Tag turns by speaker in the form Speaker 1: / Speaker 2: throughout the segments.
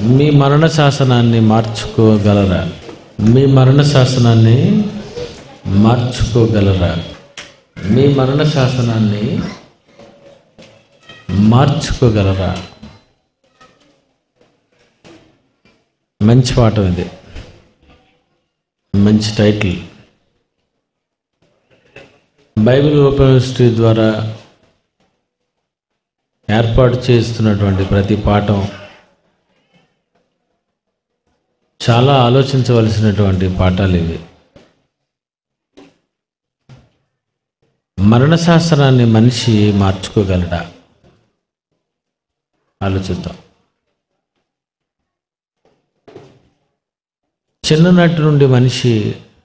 Speaker 1: మీ మరణ శాసనాన్ని మార్చుకోగలరా మీ మరణ శాసనాన్ని మార్చుకోగలరా మీ మరణ శాసనాన్ని మార్చుకోగలరా మంచి పాఠం ఇది మంచి టైటిల్ బైబిల్ ఓపెన్ హిస్టరీ ద్వారా ఏర్పాటు చేస్తున్నటువంటి ప్రతి పాఠం చాలా ఆలోచించవలసినటువంటి పాఠాలు ఇవి మరణశాస్త్రాన్ని మనిషి మార్చుకోగలడా ఆలోచిద్దాం చిన్ననాటి నుండి మనిషి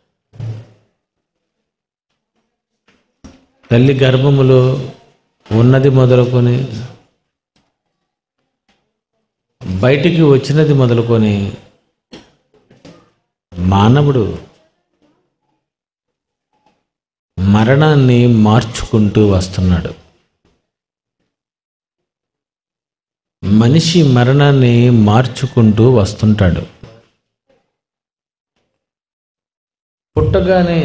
Speaker 1: తల్లి గర్భములో ఉన్నది మొదలుకొని బయటికి వచ్చినది మొదలుకొని మానవుడు మరణాన్ని మార్చుకుంటూ వస్తున్నాడు మనిషి మరణాన్ని మార్చుకుంటూ వస్తుంటాడు పుట్టగానే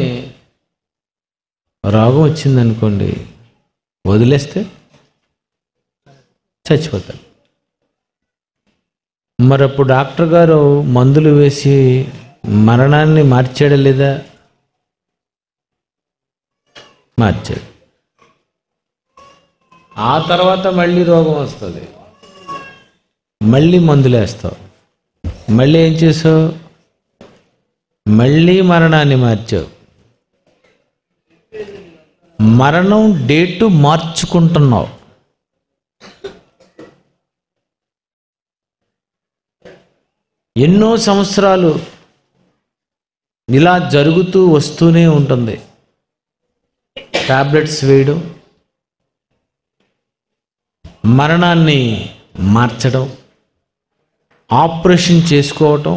Speaker 1: రోగం వచ్చిందనుకోండి వదిలేస్తే చచ్చిపోతాడు మరి అప్పుడు డాక్టర్ గారు మందులు వేసి మరణాన్ని మార్చాడా లేదా మార్చాడు ఆ తర్వాత మళ్ళీ రోగం వస్తుంది మళ్ళీ మందులు వేస్తావు మళ్ళీ ఏం చేసావు మళ్ళీ మరణాన్ని మార్చావు మరణం డేటు మార్చుకుంటున్నావు ఎన్నో సంవత్సరాలు ఇలా జరుగుతూ వస్తూనే ఉంటుంది టాబ్లెట్స్ వేయడం మరణాన్ని మార్చడం ఆపరేషన్ చేసుకోవటం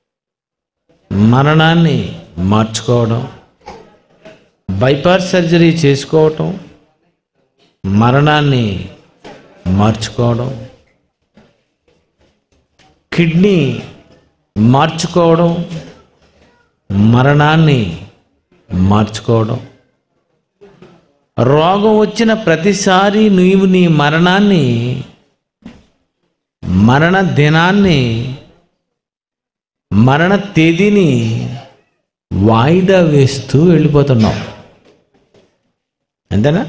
Speaker 1: మరణాన్ని మార్చుకోవడం బైపాస్ సర్జరీ చేసుకోవటం మరణాన్ని మార్చుకోవడం కిడ్నీ మార్చుకోవడం మరణాన్ని మార్చుకోవడం రోగం వచ్చిన ప్రతిసారి నీవు నీ మరణాన్ని మరణ దినాన్ని మరణ తేదీని వాయిదా వేస్తూ వెళ్ళిపోతున్నావు అంతేనా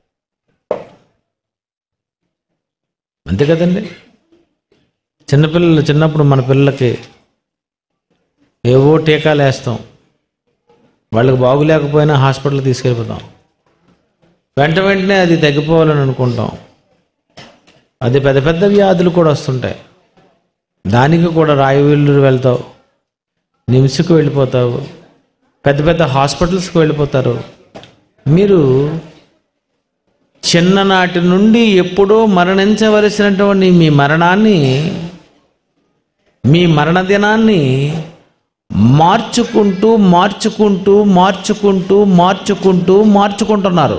Speaker 1: అంతే కదండి చిన్నపిల్లలు చిన్నప్పుడు మన పిల్లలకి ఏవో టీకాలు వేస్తాం వాళ్ళకి బాగులేకపోయినా హాస్పిటల్ తీసుకెళ్ళిపోతాం వెంట వెంటనే అది తగ్గిపోవాలని అనుకుంటాం అది పెద్ద పెద్ద వ్యాధులు కూడా వస్తుంటాయి దానికి కూడా రాయవీళ్ళు వెళ్తావు నిమ్స్కి వెళ్ళిపోతావు పెద్ద పెద్ద హాస్పిటల్స్కి వెళ్ళిపోతారు మీరు చిన్ననాటి నుండి ఎప్పుడో మరణించవలసినటువంటి మీ మరణాన్ని మీ మరణ దినాన్ని మార్చుకుంటూ మార్చుకుంటూ మార్చుకుంటూ మార్చుకుంటూ మార్చుకుంటున్నారు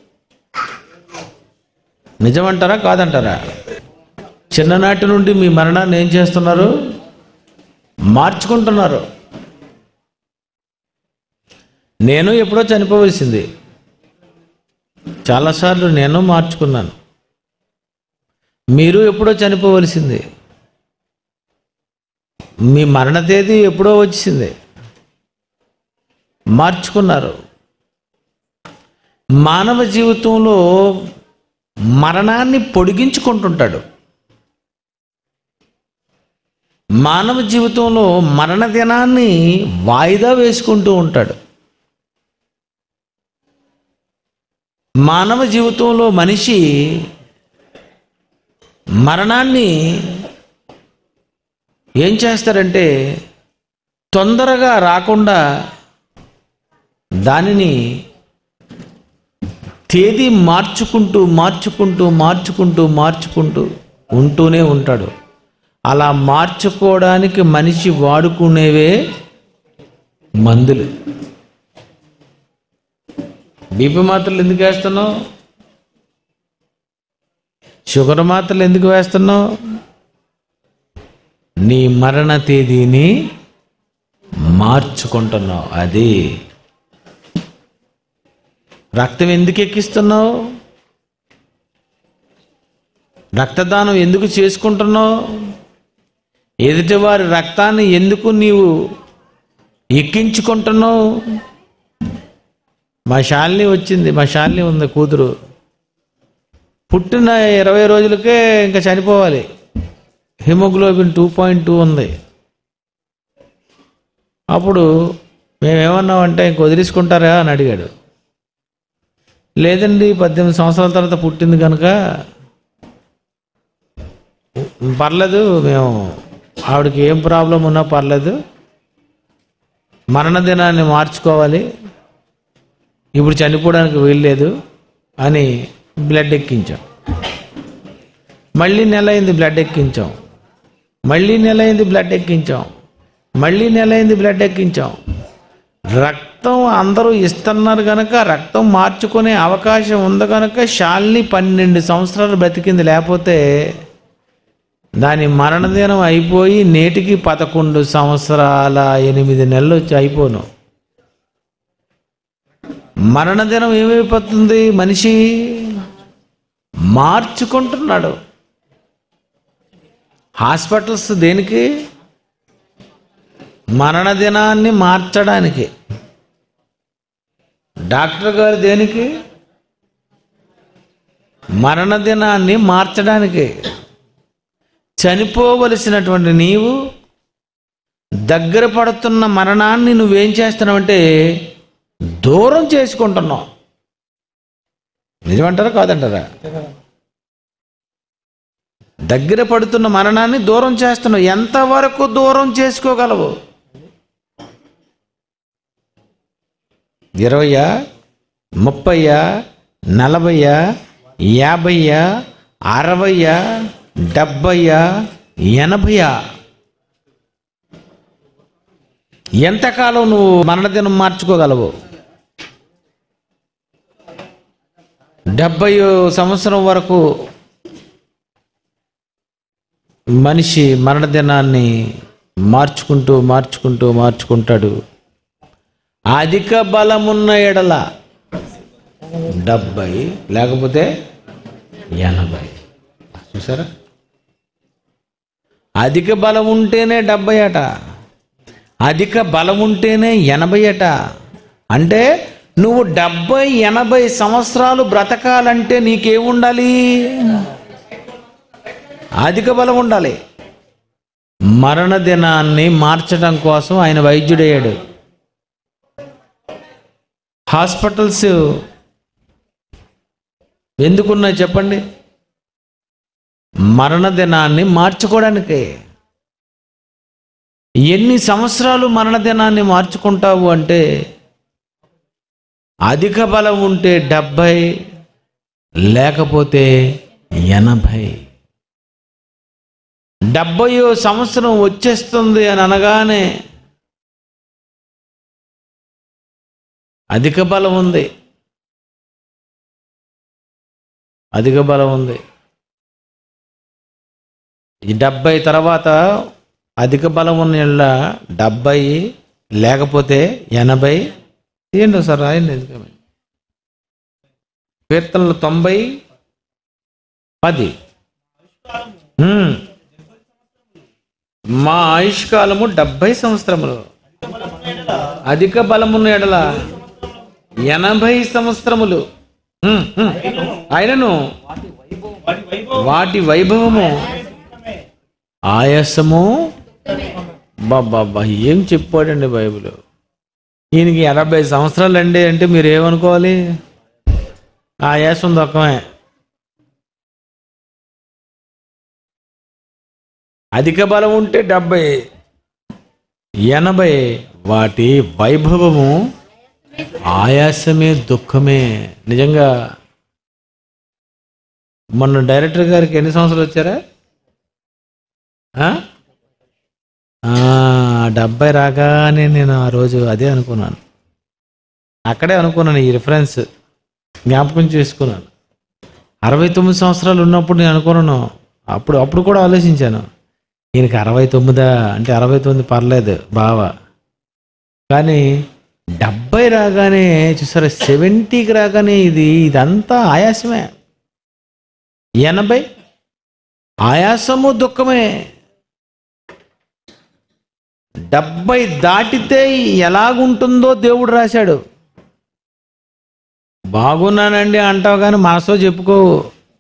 Speaker 1: నిజమంటారా కాదంటారా చిన్ననాటి నుండి మీ మరణాన్ని ఏం చేస్తున్నారు మార్చుకుంటున్నారు నేను ఎప్పుడో చనిపోవలసింది చాలాసార్లు నేను మార్చుకున్నాను మీరు ఎప్పుడో చనిపోవలసింది మీ మరణ తేదీ ఎప్పుడో వచ్చింది మార్చుకున్నారు మానవ జీవితంలో మరణాన్ని పొడిగించుకుంటుంటాడు మానవ జీవితంలో మరణ దినాన్ని వాయిదా వేసుకుంటూ ఉంటాడు మానవ జీవితంలో మనిషి మరణాన్ని ఏం చేస్తారంటే తొందరగా రాకుండా దానిని తేదీ మార్చుకుంటూ మార్చుకుంటూ మార్చుకుంటూ మార్చుకుంటూ ఉంటూనే ఉంటాడు అలా మార్చుకోవడానికి మనిషి వాడుకునేవే మందులు బీపీ మాత్రలు ఎందుకు వేస్తున్నావు షుగర్ మాత్రలు ఎందుకు వేస్తున్నావు నీ మరణ తేదీని మార్చుకుంటున్నావు అది రక్తం ఎందుకు ఎక్కిస్తున్నావు రక్తదానం ఎందుకు చేసుకుంటున్నావు ఎదుటివారి రక్తాన్ని ఎందుకు నీవు ఎక్కించుకుంటున్నావు మా శాలిని వచ్చింది మా శాలిని ఉంది కూతురు పుట్టిన ఇరవై రోజులకే ఇంకా చనిపోవాలి హిమోగ్లోబిన్ టూ పాయింట్ టూ ఉంది అప్పుడు మేమేమన్నామంటే ఇంక వదిలేసుకుంటారా అని అడిగాడు లేదండి పద్దెనిమిది సంవత్సరాల తర్వాత పుట్టింది కనుక పర్లేదు మేము ఆవిడకి ఏం ప్రాబ్లం ఉన్నా పర్లేదు మరణ దినాన్ని మార్చుకోవాలి ఇప్పుడు చనిపోవడానికి వీల్లేదు అని బ్లడ్ ఎక్కించాం మళ్ళీ నెల అయింది బ్లడ్ ఎక్కించాం మళ్ళీ నెల అయింది బ్లడ్ ఎక్కించాం మళ్ళీ నెల అయింది బ్లడ్ ఎక్కించాం రక్తం అందరూ ఇస్తున్నారు కనుక రక్తం మార్చుకునే అవకాశం ఉంది కనుక శాలిని పన్నెండు సంవత్సరాలు బ్రతికింది లేకపోతే దాని మరణదినం అయిపోయి నేటికి పదకొండు సంవత్సరాల ఎనిమిది నెలలు వచ్చి అయిపోను మరణదినం ఏమైపోతుంది మనిషి మార్చుకుంటున్నాడు హాస్పిటల్స్ దేనికి మరణ దినాన్ని మార్చడానికి డాక్టర్ గారు దేనికి మరణ దినాన్ని మార్చడానికి చనిపోవలసినటువంటి నీవు దగ్గర పడుతున్న మరణాన్ని నువ్వేం చేస్తున్నావంటే దూరం చేసుకుంటున్నావు నిజమంటారా కాదంటారా దగ్గర పడుతున్న మరణాన్ని దూరం చేస్తున్నావు ఎంతవరకు దూరం చేసుకోగలవు ఇరవయా ముప్పయ్యా నలభయ్యా యాభయ్యా అరవయ్యా డెబ్బయ్యా ఎనభయ్యా ఎంతకాలం నువ్వు మరణదినం మార్చుకోగలవు డెబ్బై సంవత్సరం వరకు మనిషి మరణదినాన్ని మార్చుకుంటూ మార్చుకుంటూ మార్చుకుంటాడు అధిక బలమున్న ఎడల డెబ్బై లేకపోతే ఎనభై చూసారా అధిక బలం ఉంటేనే డెబ్బై అట అధిక బలం ఉంటేనే ఎనభై అట అంటే నువ్వు డెబ్బై ఎనభై సంవత్సరాలు బ్రతకాలంటే నీకేముండాలి అధిక బలం ఉండాలి మరణ దినాన్ని మార్చడం కోసం ఆయన వైద్యుడయ్యాడు హాస్పిటల్స్ ఎందుకున్నాయి చెప్పండి మరణ దినాన్ని మార్చుకోవడానికి ఎన్ని సంవత్సరాలు మరణ దినాన్ని మార్చుకుంటావు అంటే అధిక బలం ఉంటే డెబ్భై లేకపోతే ఎనభై డెబ్బయో సంవత్సరం వచ్చేస్తుంది అని అనగానే అధిక బలం ఉంది అధిక బలం ఉంది ఈ డెబ్బై తర్వాత అధిక బలం ఉన్న ఇళ్ళ డెబ్బై లేకపోతే ఎనభై ఏంటో సార్ రాయండి ఎందుకని కీర్తనలు తొంభై పది ఉమ్. మా ఆయుష్కాలము డెబ్బై సంవత్సరములు అధిక బలమున్న ఎడల ఎనభై సంవత్సరములు ఉమ్, ఉమ్. ఆయనను వాటి వైభవము ఆయాసము బాబా ఏం చెప్పాడండి బైబిల్ ఈయనకి ఎనభై సంవత్సరాలు అండి అంటే మీరు ఏమనుకోవాలి ఆయాసం దొక్కమే అధిక బలం ఉంటే డెబ్బై ఎనభై వాటి వైభవము ఆయాసమే దుఃఖమే నిజంగా మొన్న డైరెక్టర్ గారికి ఎన్ని సంవత్సరాలు వచ్చారా ఆ? ఆ, డెబ్బై రాగానే నేను ఆ రోజు అదే అనుకున్నాను అక్కడే అనుకున్నాను ఈ రిఫరెన్స్ జ్ఞాపకం చేసుకున్నాను అరవై తొమ్మిది సంవత్సరాలు ఉన్నప్పుడు నేను అనుకున్నాను అప్పుడు అప్పుడు కూడా ఆలోచించాను ఈయనకి అరవై తొమ్మిదా అంటే అరవై తొమ్మిది పర్లేదు బావ కానీ డెబ్బై రాగానే చూసారా సెవెంటీకి రాగానే ఇది ఇదంతా ఆయాసమే ఎనభై ఆయాసము దుఃఖమే డెబ్బై దాటితే ఎలాగుంటుందో దేవుడు రాశాడు బాగున్నానండి అంటావు కానీ మనసులో చెప్పుకోవు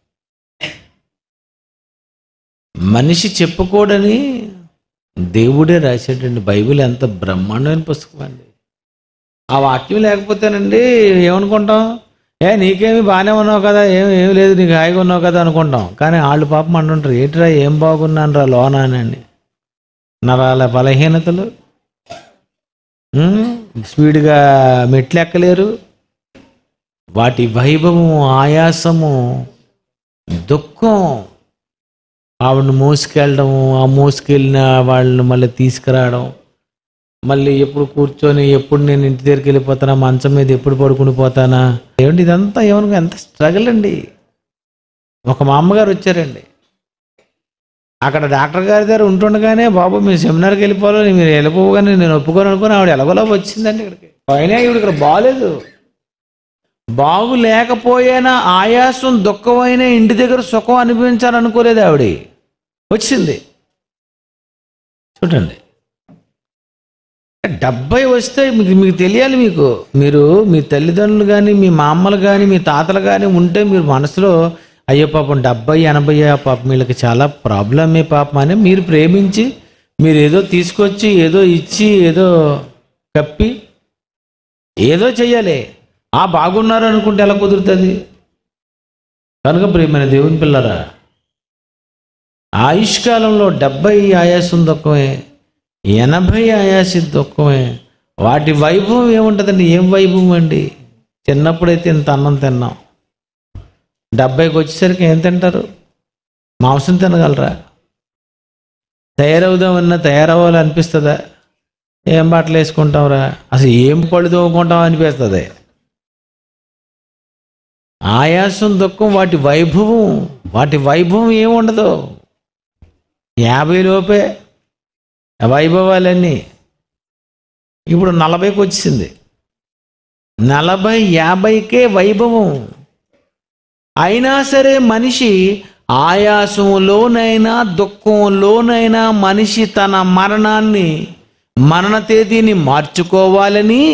Speaker 1: మనిషి చెప్పుకోడని దేవుడే రాశాడండి బైబిల్ ఎంత బ్రహ్మాండమైన పుస్తకం అండి ఆ వాక్యం లేకపోతేనండి ఏమనుకుంటాం ఏ నీకేమి బాగానే ఉన్నావు కదా ఏం ఏం లేదు నీకు హాయిగా ఉన్నావు కదా అనుకుంటాం కానీ వాళ్ళు పాపం అంటుంటారు ఏంట్రా ఏం బాగున్నాను రా లోనా అని నరాల బలహీనతలు ఉమ్, స్పీడ్గా మెట్లు ఎక్కలేరు వాటి వైభవము ఆయాసము దుఃఖం ఆవిడని మోసుకెళ్ళడము ఆ మోసుకెళ్ళిన వాళ్ళని మళ్ళీ తీసుకురావడం మళ్ళీ ఎప్పుడు కూర్చొని ఎప్పుడు నేను ఇంటి దగ్గరికి వెళ్ళిపోతానా మంచం మీద ఎప్పుడు పడుకుని పోతానా ఏమండి ఇదంతా ఏమనుకో ఎంత స్ట్రగుల్ అండి ఒక మా అమ్మగారు వచ్చారండి అక్కడ డాక్టర్ గారి దగ్గర ఉంటుండగానే బాబు మీరు సెమినార్కి వెళ్ళిపోవాలి మీరు వెళ్ళిపోగానే నేను ఒప్పుకోను అనుకుని ఆవిడ ఎలాగోలా వచ్చిందండి ఇక్కడికి అయినా ఈవిడ ఇక్కడ బాగాలేదు బాగు లేకపోయినా ఆయాసం దుఃఖమైన ఇంటి దగ్గర సుఖం అనిపించాలనుకోలేదు ఆవిడ వచ్చింది చూడండి డెబ్బై వస్తే మీకు మీకు తెలియాలి మీకు మీరు మీ తల్లిదండ్రులు కానీ మీ మామలు కానీ మీ తాతలు కానీ ఉంటే మీరు మనసులో అయ్యో పాపం డెబ్బై ఎనభై పాపం వీళ్ళకి చాలా ప్రాబ్లమే పాపం అని మీరు ప్రేమించి మీరు ఏదో తీసుకొచ్చి ఏదో ఇచ్చి ఏదో కప్పి ఏదో చెయ్యాలి ఆ బాగున్నారు అనుకుంటే ఎలా కుదురుతుంది కనుక ప్రియమైన దేవుని పిల్లరా ఆయుష్కాలంలో డెబ్బై ఆయాసం దుఃఖమే ఎనభై ఆయాసి దుఃఖమే వాటి వైభవం ఏముంటుందండి ఏం వైభవం అండి చిన్నప్పుడైతే ఇంత అన్నం తిన్నాం డెబ్బైకి వచ్చేసరికి ఏం తింటారు మాంసం తినగలరా తయారవుదామన్నా తయారవ్వాలి అనిపిస్తుందా ఏం బట్టలు వేసుకుంటాంరా అసలు ఏం పళ్ళు తోముకుంటాం అనిపిస్తుంది ఆయాసం దుఃఖం వాటి వైభవం వాటి వైభవం ఏముండదు యాభై లోపే వైభవాలన్నీ ఇప్పుడు నలభైకి వచ్చింది నలభై యాభైకే వైభవం అయినా సరే మనిషి ఆయాసంలోనైనా దుఃఖంలోనైనా మనిషి తన మరణాన్ని మరణ తేదీని మార్చుకోవాలని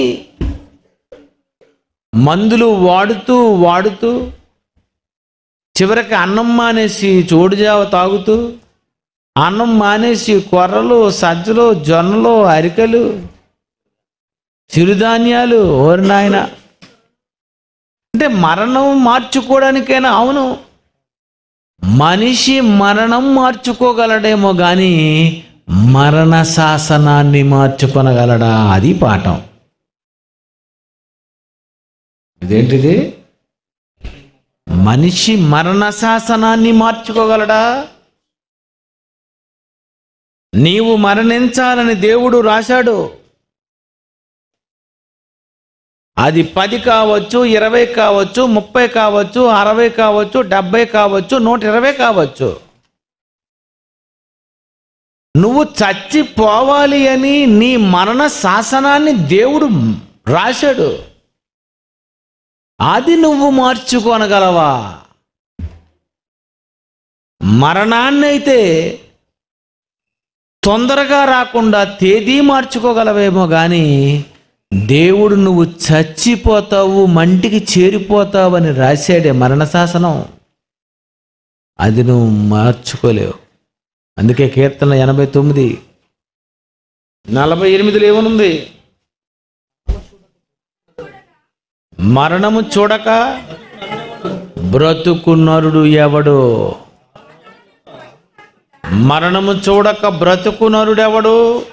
Speaker 1: మందులు వాడుతూ వాడుతూ చివరికి అన్నం మానేసి చోడుజావ తాగుతూ అన్నం మానేసి కొర్రలు సజ్జలు జొన్నలు అరికలు చిరుధాన్యాలు ఓరి నాయన అంటే మరణం మార్చుకోవడానికైనా అవును మనిషి మరణం మార్చుకోగలడేమో కానీ మరణ శాసనాన్ని మార్చుకొనగలడా అది పాఠం ఇదేంటిది మనిషి మరణ శాసనాన్ని మార్చుకోగలడా నీవు మరణించాలని దేవుడు రాశాడు అది పది కావచ్చు ఇరవై కావచ్చు ముప్పై కావచ్చు అరవై కావచ్చు డెబ్బై కావచ్చు నూట ఇరవై కావచ్చు నువ్వు చచ్చిపోవాలి అని నీ మరణ శాసనాన్ని దేవుడు రాశాడు అది నువ్వు మార్చుకోనగలవా మరణాన్నైతే తొందరగా రాకుండా తేదీ మార్చుకోగలవేమో కానీ దేవుడు నువ్వు చచ్చిపోతావు మంటికి చేరిపోతావు అని రాశాడే మరణ శాసనం అది నువ్వు మార్చుకోలేవు అందుకే కీర్తన ఎనభై తొమ్మిది నలభై ఎనిమిదిలో ఏమనుంది మరణము చూడక బ్రతుకు నరుడు ఎవడు మరణము చూడక బ్రతుకు నరుడెవడు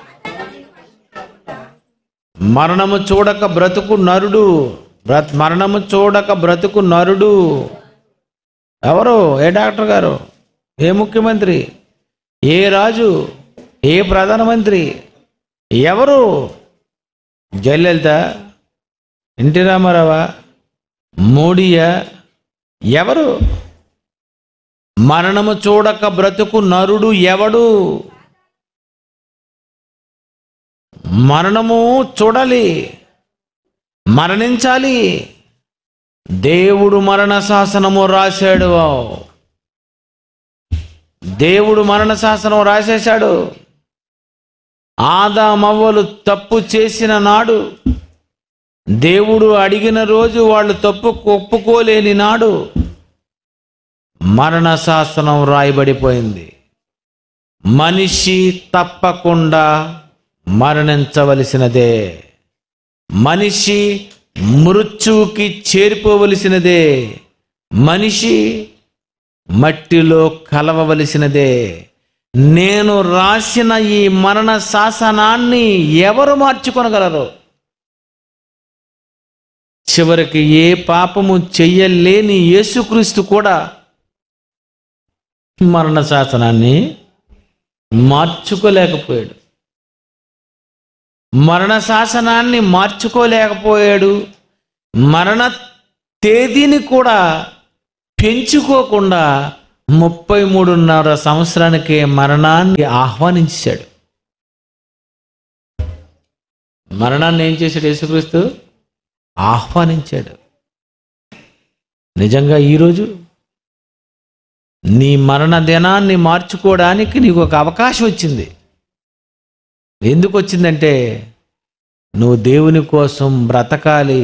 Speaker 1: మరణము చూడక బ్రతుకు నరుడు బ్రత్ మరణము చూడక బ్రతుకు నరుడు ఎవరు ఏ డాక్టర్ గారు ఏ ముఖ్యమంత్రి ఏ రాజు ఏ ప్రధానమంత్రి ఎవరు జయలలిత ఎన్టీ రామారావా మోడీయా ఎవరు మరణము చూడక బ్రతుకు నరుడు ఎవడు మరణము చూడాలి మరణించాలి దేవుడు మరణ శాసనము రాశాడు దేవుడు మరణ శాసనం రాసేశాడు ఆదామవ్వలు తప్పు చేసిన నాడు దేవుడు అడిగిన రోజు వాళ్ళు తప్పు ఒప్పుకోలేని నాడు మరణ శాసనం రాయబడిపోయింది మనిషి తప్పకుండా మరణించవలసినదే మనిషి మృత్యువుకి చేరిపోవలసినదే మనిషి మట్టిలో కలవవలసినదే నేను రాసిన ఈ మరణ శాసనాన్ని ఎవరు మార్చుకొనగలరు చివరికి ఏ పాపము చెయ్యలేని యేసుక్రీస్తు కూడా మరణ శాసనాన్ని మార్చుకోలేకపోయాడు మరణ శాసనాన్ని మార్చుకోలేకపోయాడు మరణ తేదీని కూడా పెంచుకోకుండా ముప్పై మూడున్నర సంవత్సరానికే మరణాన్ని ఆహ్వానించాడు మరణాన్ని ఏం చేశాడు యేసుక్రీస్తు ఆహ్వానించాడు నిజంగా ఈరోజు నీ మరణ దినాన్ని మార్చుకోవడానికి నీకు ఒక అవకాశం వచ్చింది ఎందుకు వచ్చిందంటే నువ్వు దేవుని కోసం బ్రతకాలి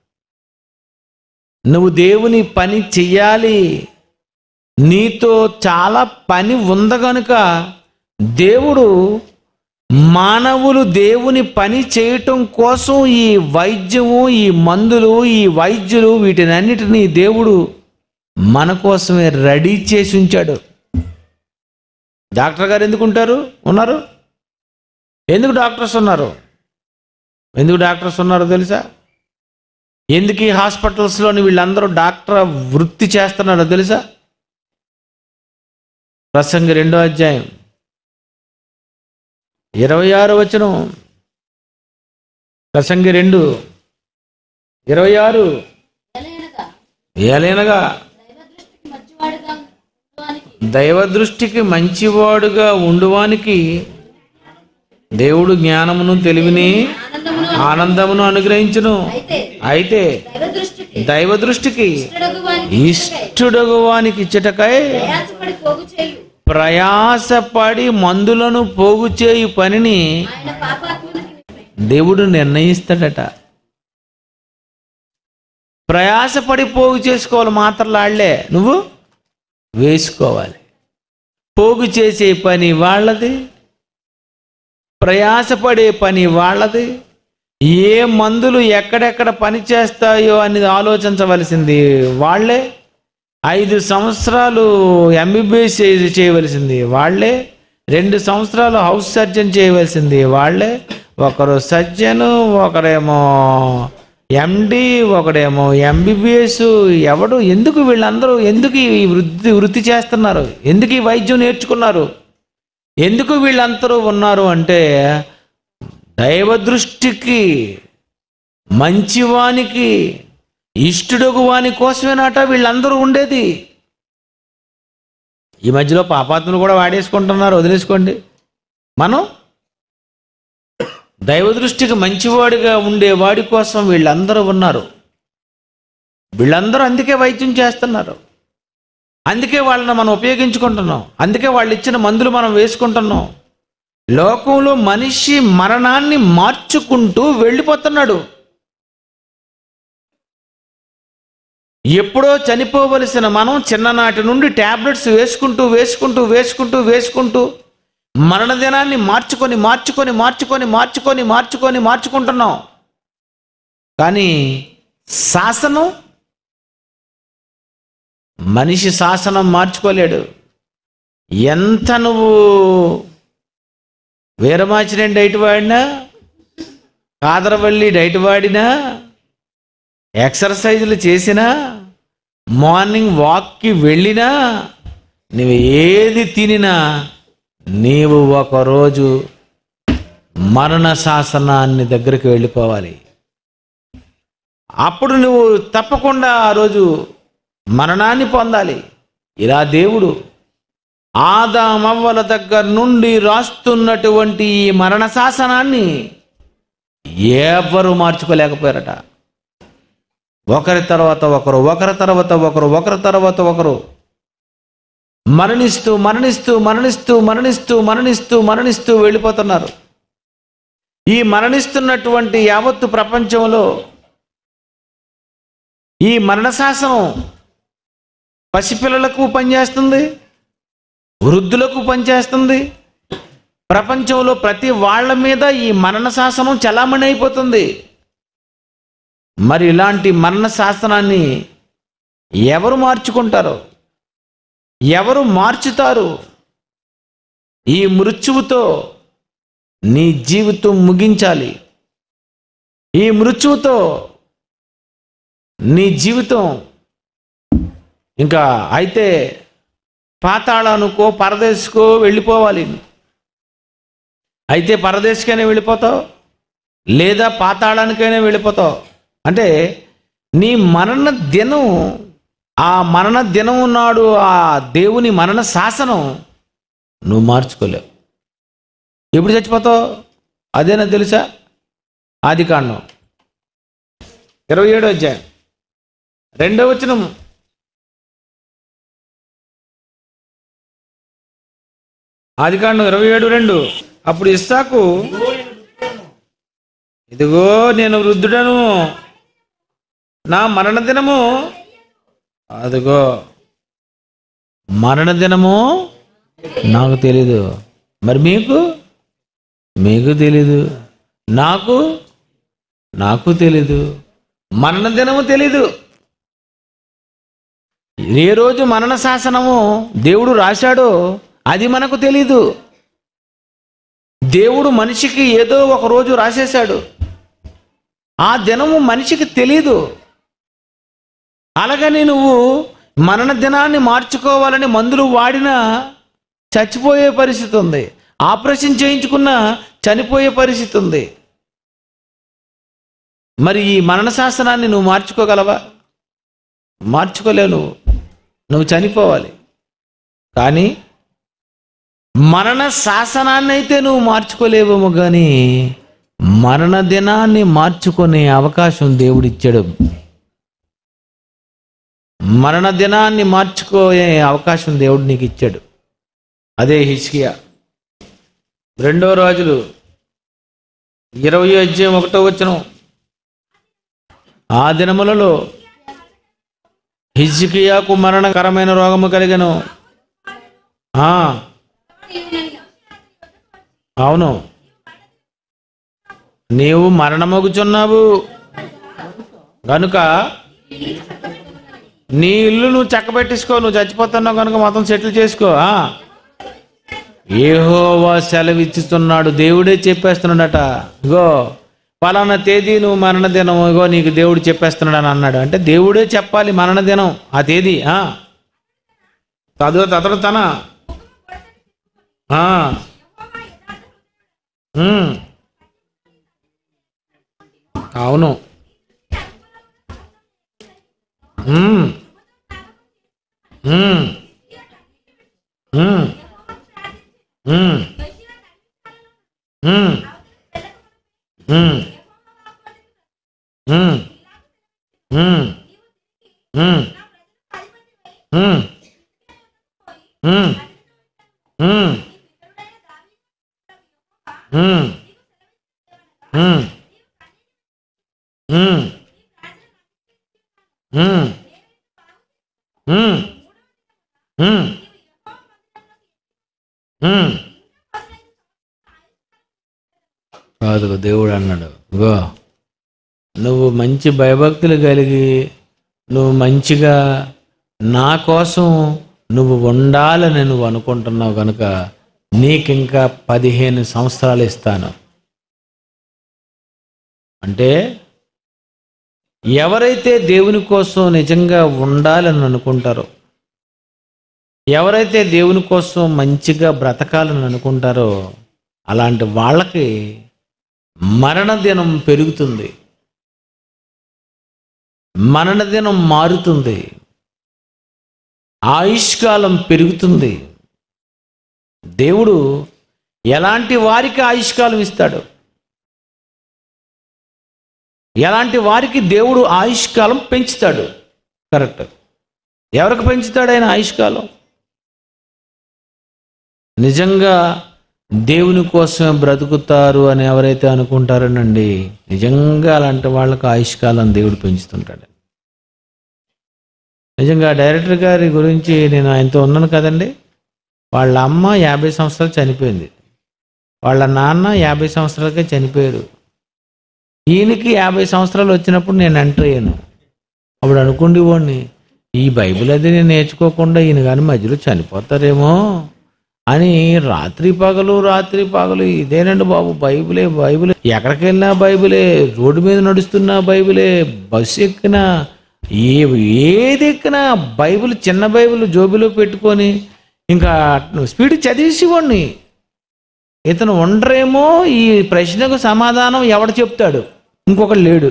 Speaker 1: నువ్వు దేవుని పని చెయ్యాలి నీతో చాలా పని ఉంది గనుక దేవుడు మానవులు దేవుని పని చేయటం కోసం ఈ వైద్యము ఈ మందులు ఈ వైద్యులు వీటినన్నిటినీ దేవుడు మన కోసమే రెడీ చేసి ఉంచాడు డాక్టర్ గారు ఎందుకు ఉంటారు ఉన్నారు ఎందుకు డాక్టర్స్ ఉన్నారు ఎందుకు డాక్టర్స్ ఉన్నారో తెలుసా ఎందుకు ఈ హాస్పిటల్స్లోని వీళ్ళందరూ డాక్టర్ వృత్తి చేస్తున్నారో తెలుసా ప్రసంగి రెండో అధ్యాయం ఇరవై ఆరు వచనం ప్రసంగి రెండు ఇరవై ఆరు
Speaker 2: ఎలయనగా
Speaker 1: ఏలైనగా
Speaker 2: దైవ దృష్టికి మంచివాడుగా
Speaker 1: దైవ దృష్టికి మంచివాడుగా
Speaker 2: ఉండువానికి
Speaker 1: ఉండువానికి దేవుడు జ్ఞానమును తెలివిని
Speaker 2: ఆనందమును
Speaker 1: ఆనందమును అనుగ్రహించును
Speaker 2: అయితే
Speaker 1: అయితే
Speaker 2: దైవ దృష్టికి
Speaker 1: దైవ దృష్టికి
Speaker 2: ఇష్టడగువానికి
Speaker 1: ఇష్టడగువానికి ఇచ్చటకై
Speaker 2: ప్రయాసపడి పోగు చేయు
Speaker 1: ప్రయాసపడి మందులను పోగు చేయు పనిని
Speaker 2: ఆయన పాపాత్మునికి
Speaker 1: దేవుడు నిర్ణయిస్తాడట ప్రయాసపడి పోగు చేసుకోవాలి మాత్రలాళ్లే నువ్వు వేసుకోవాలి పోగు చేసే పని వాళ్ళది ప్రయాసపడే పని వాళ్ళది ఏ మందులు ఎక్కడెక్కడ పని చేస్తాయో అనేది ఆలోచించవలసింది వాళ్ళే ఐదు సంవత్సరాలు ఎంబీబీఎస్ చేయవలసింది వాళ్ళే రెండు సంవత్సరాలు హౌస్ సర్జన్ చేయవలసింది వాళ్ళే ఒకరు సర్జను ఒకరేమో ఎండి ఒకడేమో ఎంబీబీఎస్ ఎవడు ఎందుకు వీళ్ళందరూ ఎందుకు ఈ వృత్తి వృత్తి చేస్తున్నారు ఎందుకు ఈ వైద్యం నేర్చుకున్నారు ఎందుకు వీళ్ళందరూ ఉన్నారు అంటే దైవ దృష్టికి మంచివానికి ఇష్టడుగు వాని కోసమేనాట వీళ్ళందరూ ఉండేది ఈ మధ్యలో పాపాత్మలు కూడా వాడేసుకుంటున్నారు వదిలేసుకోండి మనం దైవ దృష్టికి మంచివాడిగా ఉండే వాడి కోసం వీళ్ళందరూ ఉన్నారు వీళ్ళందరూ అందుకే వైద్యం చేస్తున్నారు అందుకే వాళ్ళని మనం ఉపయోగించుకుంటున్నాం అందుకే వాళ్ళు ఇచ్చిన మందులు మనం వేసుకుంటున్నాం లోకంలో మనిషి మరణాన్ని మార్చుకుంటూ వెళ్ళిపోతున్నాడు ఎప్పుడో చనిపోవలసిన మనం చిన్ననాటి నుండి ట్యాబ్లెట్స్ వేసుకుంటూ వేసుకుంటూ వేసుకుంటూ వేసుకుంటూ మరణ దినాన్ని మార్చుకొని మార్చుకొని మార్చుకొని మార్చుకొని మార్చుకొని మార్చుకుంటున్నాం కానీ శాసనం మనిషి శాసనం మార్చుకోలేడు ఎంత నువ్వు వీరమాచినేని డైట్ వాడినా కాదరవల్లి డైట్ వాడినా ఎక్సర్సైజులు చేసినా మార్నింగ్ వాక్కి వెళ్ళినా నువ్వు ఏది తినినా నీవు ఒకరోజు మరణ శాసనాన్ని దగ్గరికి వెళ్ళిపోవాలి అప్పుడు నువ్వు తప్పకుండా ఆ రోజు మరణాన్ని పొందాలి ఇలా దేవుడు ఆదామవ్వల దగ్గర నుండి రాస్తున్నటువంటి ఈ మరణ శాసనాన్ని ఎవరు మార్చుకోలేకపోయారట ఒకరి తర్వాత ఒకరు ఒకరి తర్వాత ఒకరు ఒకరి తర్వాత ఒకరు మరణిస్తూ మరణిస్తూ మరణిస్తూ మరణిస్తూ మరణిస్తూ మరణిస్తూ వెళ్ళిపోతున్నారు ఈ మరణిస్తున్నటువంటి యావత్తు ప్రపంచంలో ఈ మరణ శాసనం పసిపిల్లలకు పనిచేస్తుంది వృద్ధులకు పనిచేస్తుంది ప్రపంచంలో ప్రతి వాళ్ళ మీద ఈ మరణ శాసనం చలామణి అయిపోతుంది మరి ఇలాంటి మరణ శాసనాన్ని ఎవరు మార్చుకుంటారు ఎవరు మార్చుతారు ఈ మృత్యువుతో నీ జీవితం ముగించాలి ఈ మృత్యువుతో నీ జీవితం ఇంకా అయితే పాతాళానుకో పరదేశకో వెళ్ళిపోవాలి అయితే పరదేశకైనా వెళ్ళిపోతావు లేదా పాతాళానికైనా వెళ్ళిపోతావు అంటే నీ మరణ దినం ఆ మరణ దినం నాడు ఆ దేవుని మరణ శాసనం నువ్వు మార్చుకోలేవు ఎప్పుడు చచ్చిపోతావు అదేనా తెలుసా ఆది కాండం ఇరవై ఏడో అధ్యాయం రెండో వచనం ఆది కాండం ఇరవై ఏడు రెండు అప్పుడు ఇస్సాకు ఇదిగో నేను వృద్ధుడను నా మరణ దినము అదిగో మరణ దినము నాకు తెలీదు మరి మీకు మీకు తెలీదు నాకు నాకు తెలీదు మరణ దినము తెలీదు ఏ రోజు మరణ శాసనము దేవుడు రాశాడో అది మనకు తెలీదు దేవుడు మనిషికి ఏదో ఒక రోజు రాసేశాడు ఆ దినము మనిషికి తెలీదు అలాగని నువ్వు మరణ దినాన్ని మార్చుకోవాలని మందులు వాడినా చచ్చిపోయే పరిస్థితి ఉంది ఆపరేషన్ చేయించుకున్నా చనిపోయే పరిస్థితి ఉంది మరి ఈ మరణ శాసనాన్ని నువ్వు మార్చుకోగలవా మార్చుకోలేవు నువ్వు నువ్వు చనిపోవాలి కానీ మరణ శాసనాన్ని అయితే నువ్వు మార్చుకోలేవేమో కానీ మరణ దినాన్ని మార్చుకునే అవకాశం దేవుడిచ్చాడు మరణ దినాన్ని మార్చుకోనే అవకాశం దేవుడు నీకు ఇచ్చాడు అదే హిస్కియా రెండో రాజులు ఇరవై అధ్యాయం ఒకటో వచనం ఆ దినములలో హిజ్కియాకు మరణకరమైన రోగము కలిగను ఆ, అవును నీవు మరణమొగుచున్నావు కనుక నీ ఇల్లు నువ్వు చక్కబెట్టేసుకో నువ్వు చచ్చిపోతున్నావు కనుక మొత్తం సెటిల్ చేసుకో ఆ? ఏహోవా సెలవిచ్చుతున్నాడు దేవుడే చెప్పేస్తున్నాడట ఇగో పలానా తేదీ నువ్వు మరణ దినం ఇగో నీకు దేవుడు చెప్పేస్తున్నాడు అని అన్నాడు అంటే దేవుడే చెప్పాలి మరణ దినం ఆ తేదీ ఆ చదువు తదడు తన ఆ. ఉమ్. అవును ఉమ్. ఉమ్. ఉమ్. ఉమ్. ఉమ్. ఉమ్. ఉమ్. ఉమ్. ఉమ్. ఉమ్. ఉమ్. ఉమ్. ఉమ్. ఉమ్. ఉమ్. ఉమ్. ఉమ్. ఉమ్. ఉమ్. కాదు దేవుడు అన్నాడు గో నువ్వు మంచి భయభక్తులు కలిగి నువ్వు మంచిగా నా కోసం నువ్వు ఉండాలని నువ్వు అనుకుంటున్నావు కనుక నీకింకా పదిహేను సంవత్సరాలు ఇస్తాను అంటే ఎవరైతే దేవుని కోసం నిజంగా ఉండాలని అనుకుంటారో ఎవరైతే దేవుని కోసం మంచిగా బ్రతకాలని అనుకుంటారో అలాంటి వాళ్ళకి మరణ దినం పెరుగుతుంది మరణ దినం మారుతుంది ఆయుష్కాలం పెరుగుతుంది దేవుడు ఎలాంటి వారికి ఆయుష్కాలం ఇస్తాడు ఎలాంటి వారికి దేవుడు ఆయుష్కాలం పెంచుతాడు కరెక్ట్ ఎవరికి పెంచుతాడు ఆయన ఆయుష్కాలం నిజంగా దేవుని కోసమే బ్రతుకుతారు అని ఎవరైతే అనుకుంటారోనండి నిజంగా అలాంటి వాళ్ళకి ఆయుష్కాలం దేవుడు పెంచుతుంటాడు నిజంగా డైరెక్టర్ గారి గురించి నేను ఆయనతో ఉన్నాను కదండి వాళ్ళ అమ్మ యాభై సంవత్సరాలు చనిపోయింది వాళ్ళ నాన్న యాభై సంవత్సరాలకే చనిపోయారు ఈయనకి యాభై సంవత్సరాలు వచ్చినప్పుడు నేను ఎంటర్ అయ్యాను అప్పుడు అనుకుండేవాడిని ఈ బైబిల్ అది నేను నేర్చుకోకుండా ఈయన కానీ మధ్యలో చనిపోతారేమో అని రాత్రి పగలు రాత్రి పగలు ఇదేనండి బాబు బైబిలే బైబిలే ఎక్కడికి వెళ్ళినా బైబిలే రోడ్డు మీద నడుస్తున్నా బైబిలే బస్సు ఎక్కినా ఏ ఏది ఎక్కినా బైబిల్ చిన్న బైబిల్ జోబిలో పెట్టుకొని ఇంకా స్పీడ్ చదివేసేవాడిని ఇతను ఉండరేమో ఈ ప్రశ్నకు సమాధానం ఎవడు చెప్తాడు ఇంకొకడు లేడు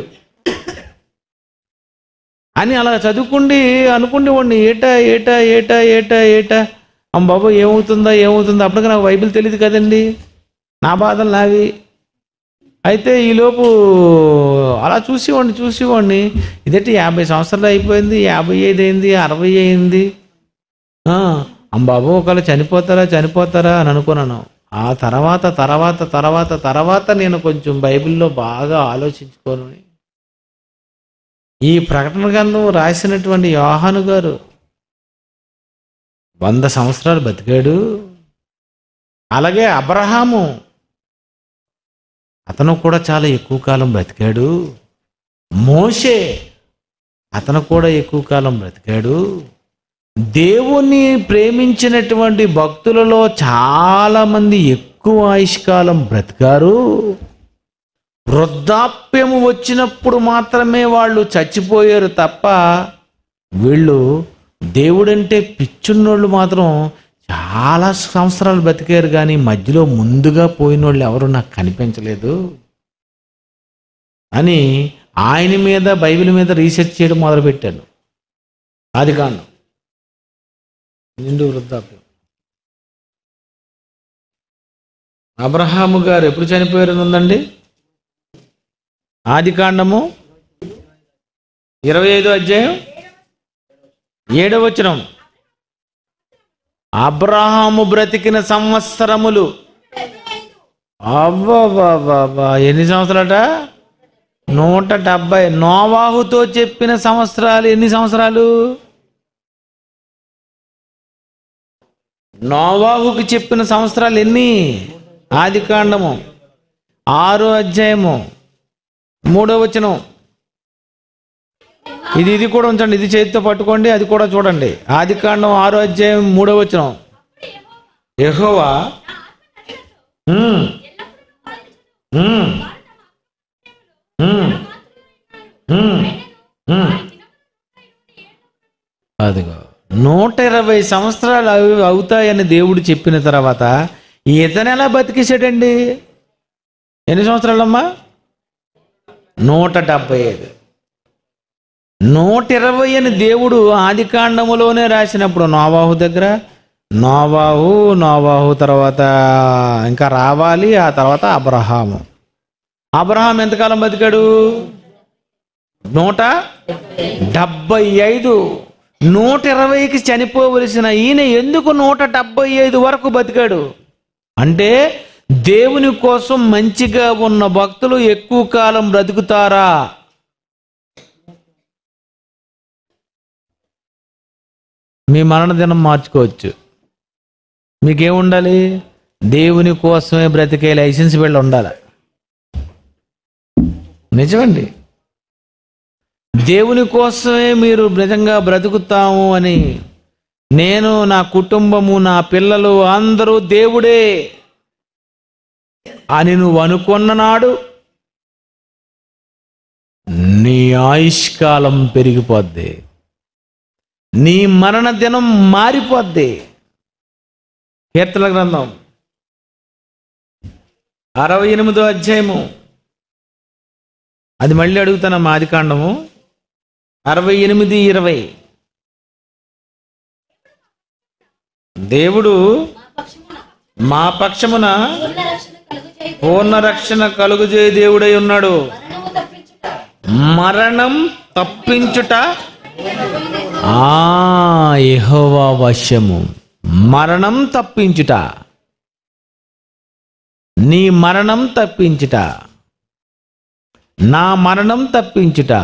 Speaker 1: అని అలా చదువుకుండి అనుకుండేవాడిని ఏటా ఏటా ఏటా ఏటా ఏటా అమ్మ బాబు ఏమవుతుందా ఏమవుతుందా అప్పటికి నాకు బైబిల్ తెలియదు కదండి నా బాధలు నావి అయితే ఈలోపు అలా చూసేవాడిని చూసేవాడిని ఇదేంటి యాభై సంవత్సరాలు అయిపోయింది యాభై ఐదు అయింది అరవై అయింది ఆ, అమ్మ బాబు ఒకవేళ చనిపోతారా చనిపోతారా అని అనుకున్నాను ఆ తర్వాత తర్వాత తర్వాత తర్వాత నేను కొంచెం బైబిల్లో బాగా ఆలోచించుకోను ఈ ప్రకటన గ్రంథం రాసినటువంటి యోహాను గారు వంద సంవత్సరాలు బతికాడు అలాగే అబ్రహాము అతను కూడా చాలా ఎక్కువ కాలం బ్రతికాడు మోషే అతను కూడా ఎక్కువ కాలం బ్రతికాడు దేవుణ్ణి ప్రేమించినటువంటి భక్తులలో చాలా మంది ఎక్కువ ఆయుష్కాలం బ్రతికారు వృద్ధాప్యము వచ్చినప్పుడు మాత్రమే వాళ్ళు చచ్చిపోయారు తప్ప వీళ్ళు దేవుడంటే పిచ్చున్నోళ్ళు మాత్రం చాలా సంవత్సరాలు బతికారు కానీ మధ్యలో ముందుగా పోయిన వాళ్ళు ఎవరు నాకు కనిపించలేదు అని ఆయన మీద బైబిల్ మీద రీసెర్చ్ చేయడం మొదలుపెట్టాను అది కాను నిండు వృద్ధాప్యం అబ్రహాము గారు ఎప్పుడు చనిపోయారు ఉందండి ఆది కాండము ఇరవై ఐదో అధ్యాయం ఏడవ వచనం అబ్రహాము బ్రతికిన సంవత్సరములు అబ్బాబాబా ఎన్ని సంవత్సరాలట నూట డెబ్బై నోవాహుతో చెప్పిన సంవత్సరాలు ఎన్ని సంవత్సరాలు నోవాహుకి చెప్పిన సంవత్సరాలు ఎన్ని ఆది కాండము ఆరో అధ్యాయము మూడో వచనం ఇది ఇది కూడా ఉంచండి ఇది చేతితో పట్టుకోండి అది కూడా చూడండి ఆది కాండం ఆరో అధ్యాయం మూడో వచనం యెహోవా ఉమ్, ఉమ్, ఉమ్, ఉమ్, ఉమ్. అదిగో నూట ఇరవై సంవత్సరాలు అవు- అవుతాయని దేవుడు చెప్పిన తర్వాత ఇతను ఎలా బతికేసాడండి ఎన్ని సంవత్సరాలమ్మా నూట డెబ్బై ఐదు నూట ఇరవై అని దేవుడు ఆది కాండములోనే రాసినప్పుడు నోవాహు దగ్గర నోవాహు నోవాహు తర్వాత ఇంకా రావాలి ఆ తర్వాత అబ్రహాము అబ్రహాం ఎంతకాలం బతికాడు నూట డెబ్బై ఐదు నూట ఇరవైకి చనిపోవలసిన ఈయన ఎందుకు నూట డెబ్బై ఐదు వరకు బతికాడు అంటే దేవుని కోసం మంచిగా ఉన్న భక్తులు ఎక్కువ కాలం బ్రతుకుతారా మీ మరణ దినం మార్చుకోవచ్చు మీకేముండాలి దేవుని కోసమే బ్రతికే లైసెన్స్ బిళ్ళ ఉండాలి నిజమండి దేవుని కోసమే మీరు నిజంగా బ్రతుకుతాము అని నేను నా కుటుంబము నా పిల్లలు అందరూ దేవుడే అని నువ్వు అనుకున్న నాడు నీ ఆయుష్కాలం పెరిగిపోద్ది నీ మరణ దినం మారిపోద్ది కీర్తన గ్రంథం అరవై ఎనిమిదో అధ్యాయము అది మళ్ళీ అడుగుతాను ఆది కాండము అరవై ఎనిమిది ఇరవై దేవుడు
Speaker 2: మా పక్షమున
Speaker 1: మా పక్షమున
Speaker 2: పూర్ణ రక్షణ కలుగు చేయి
Speaker 1: పూర్ణ రక్షణ కలుగుజే దేవుడై ఉన్నాడు
Speaker 2: మరణము తప్పించుట
Speaker 1: మరణం తప్పించుట ఆ యెహోవా వశము మరణం తప్పించుట నీ మరణం తప్పించుట నా మరణం తప్పించుట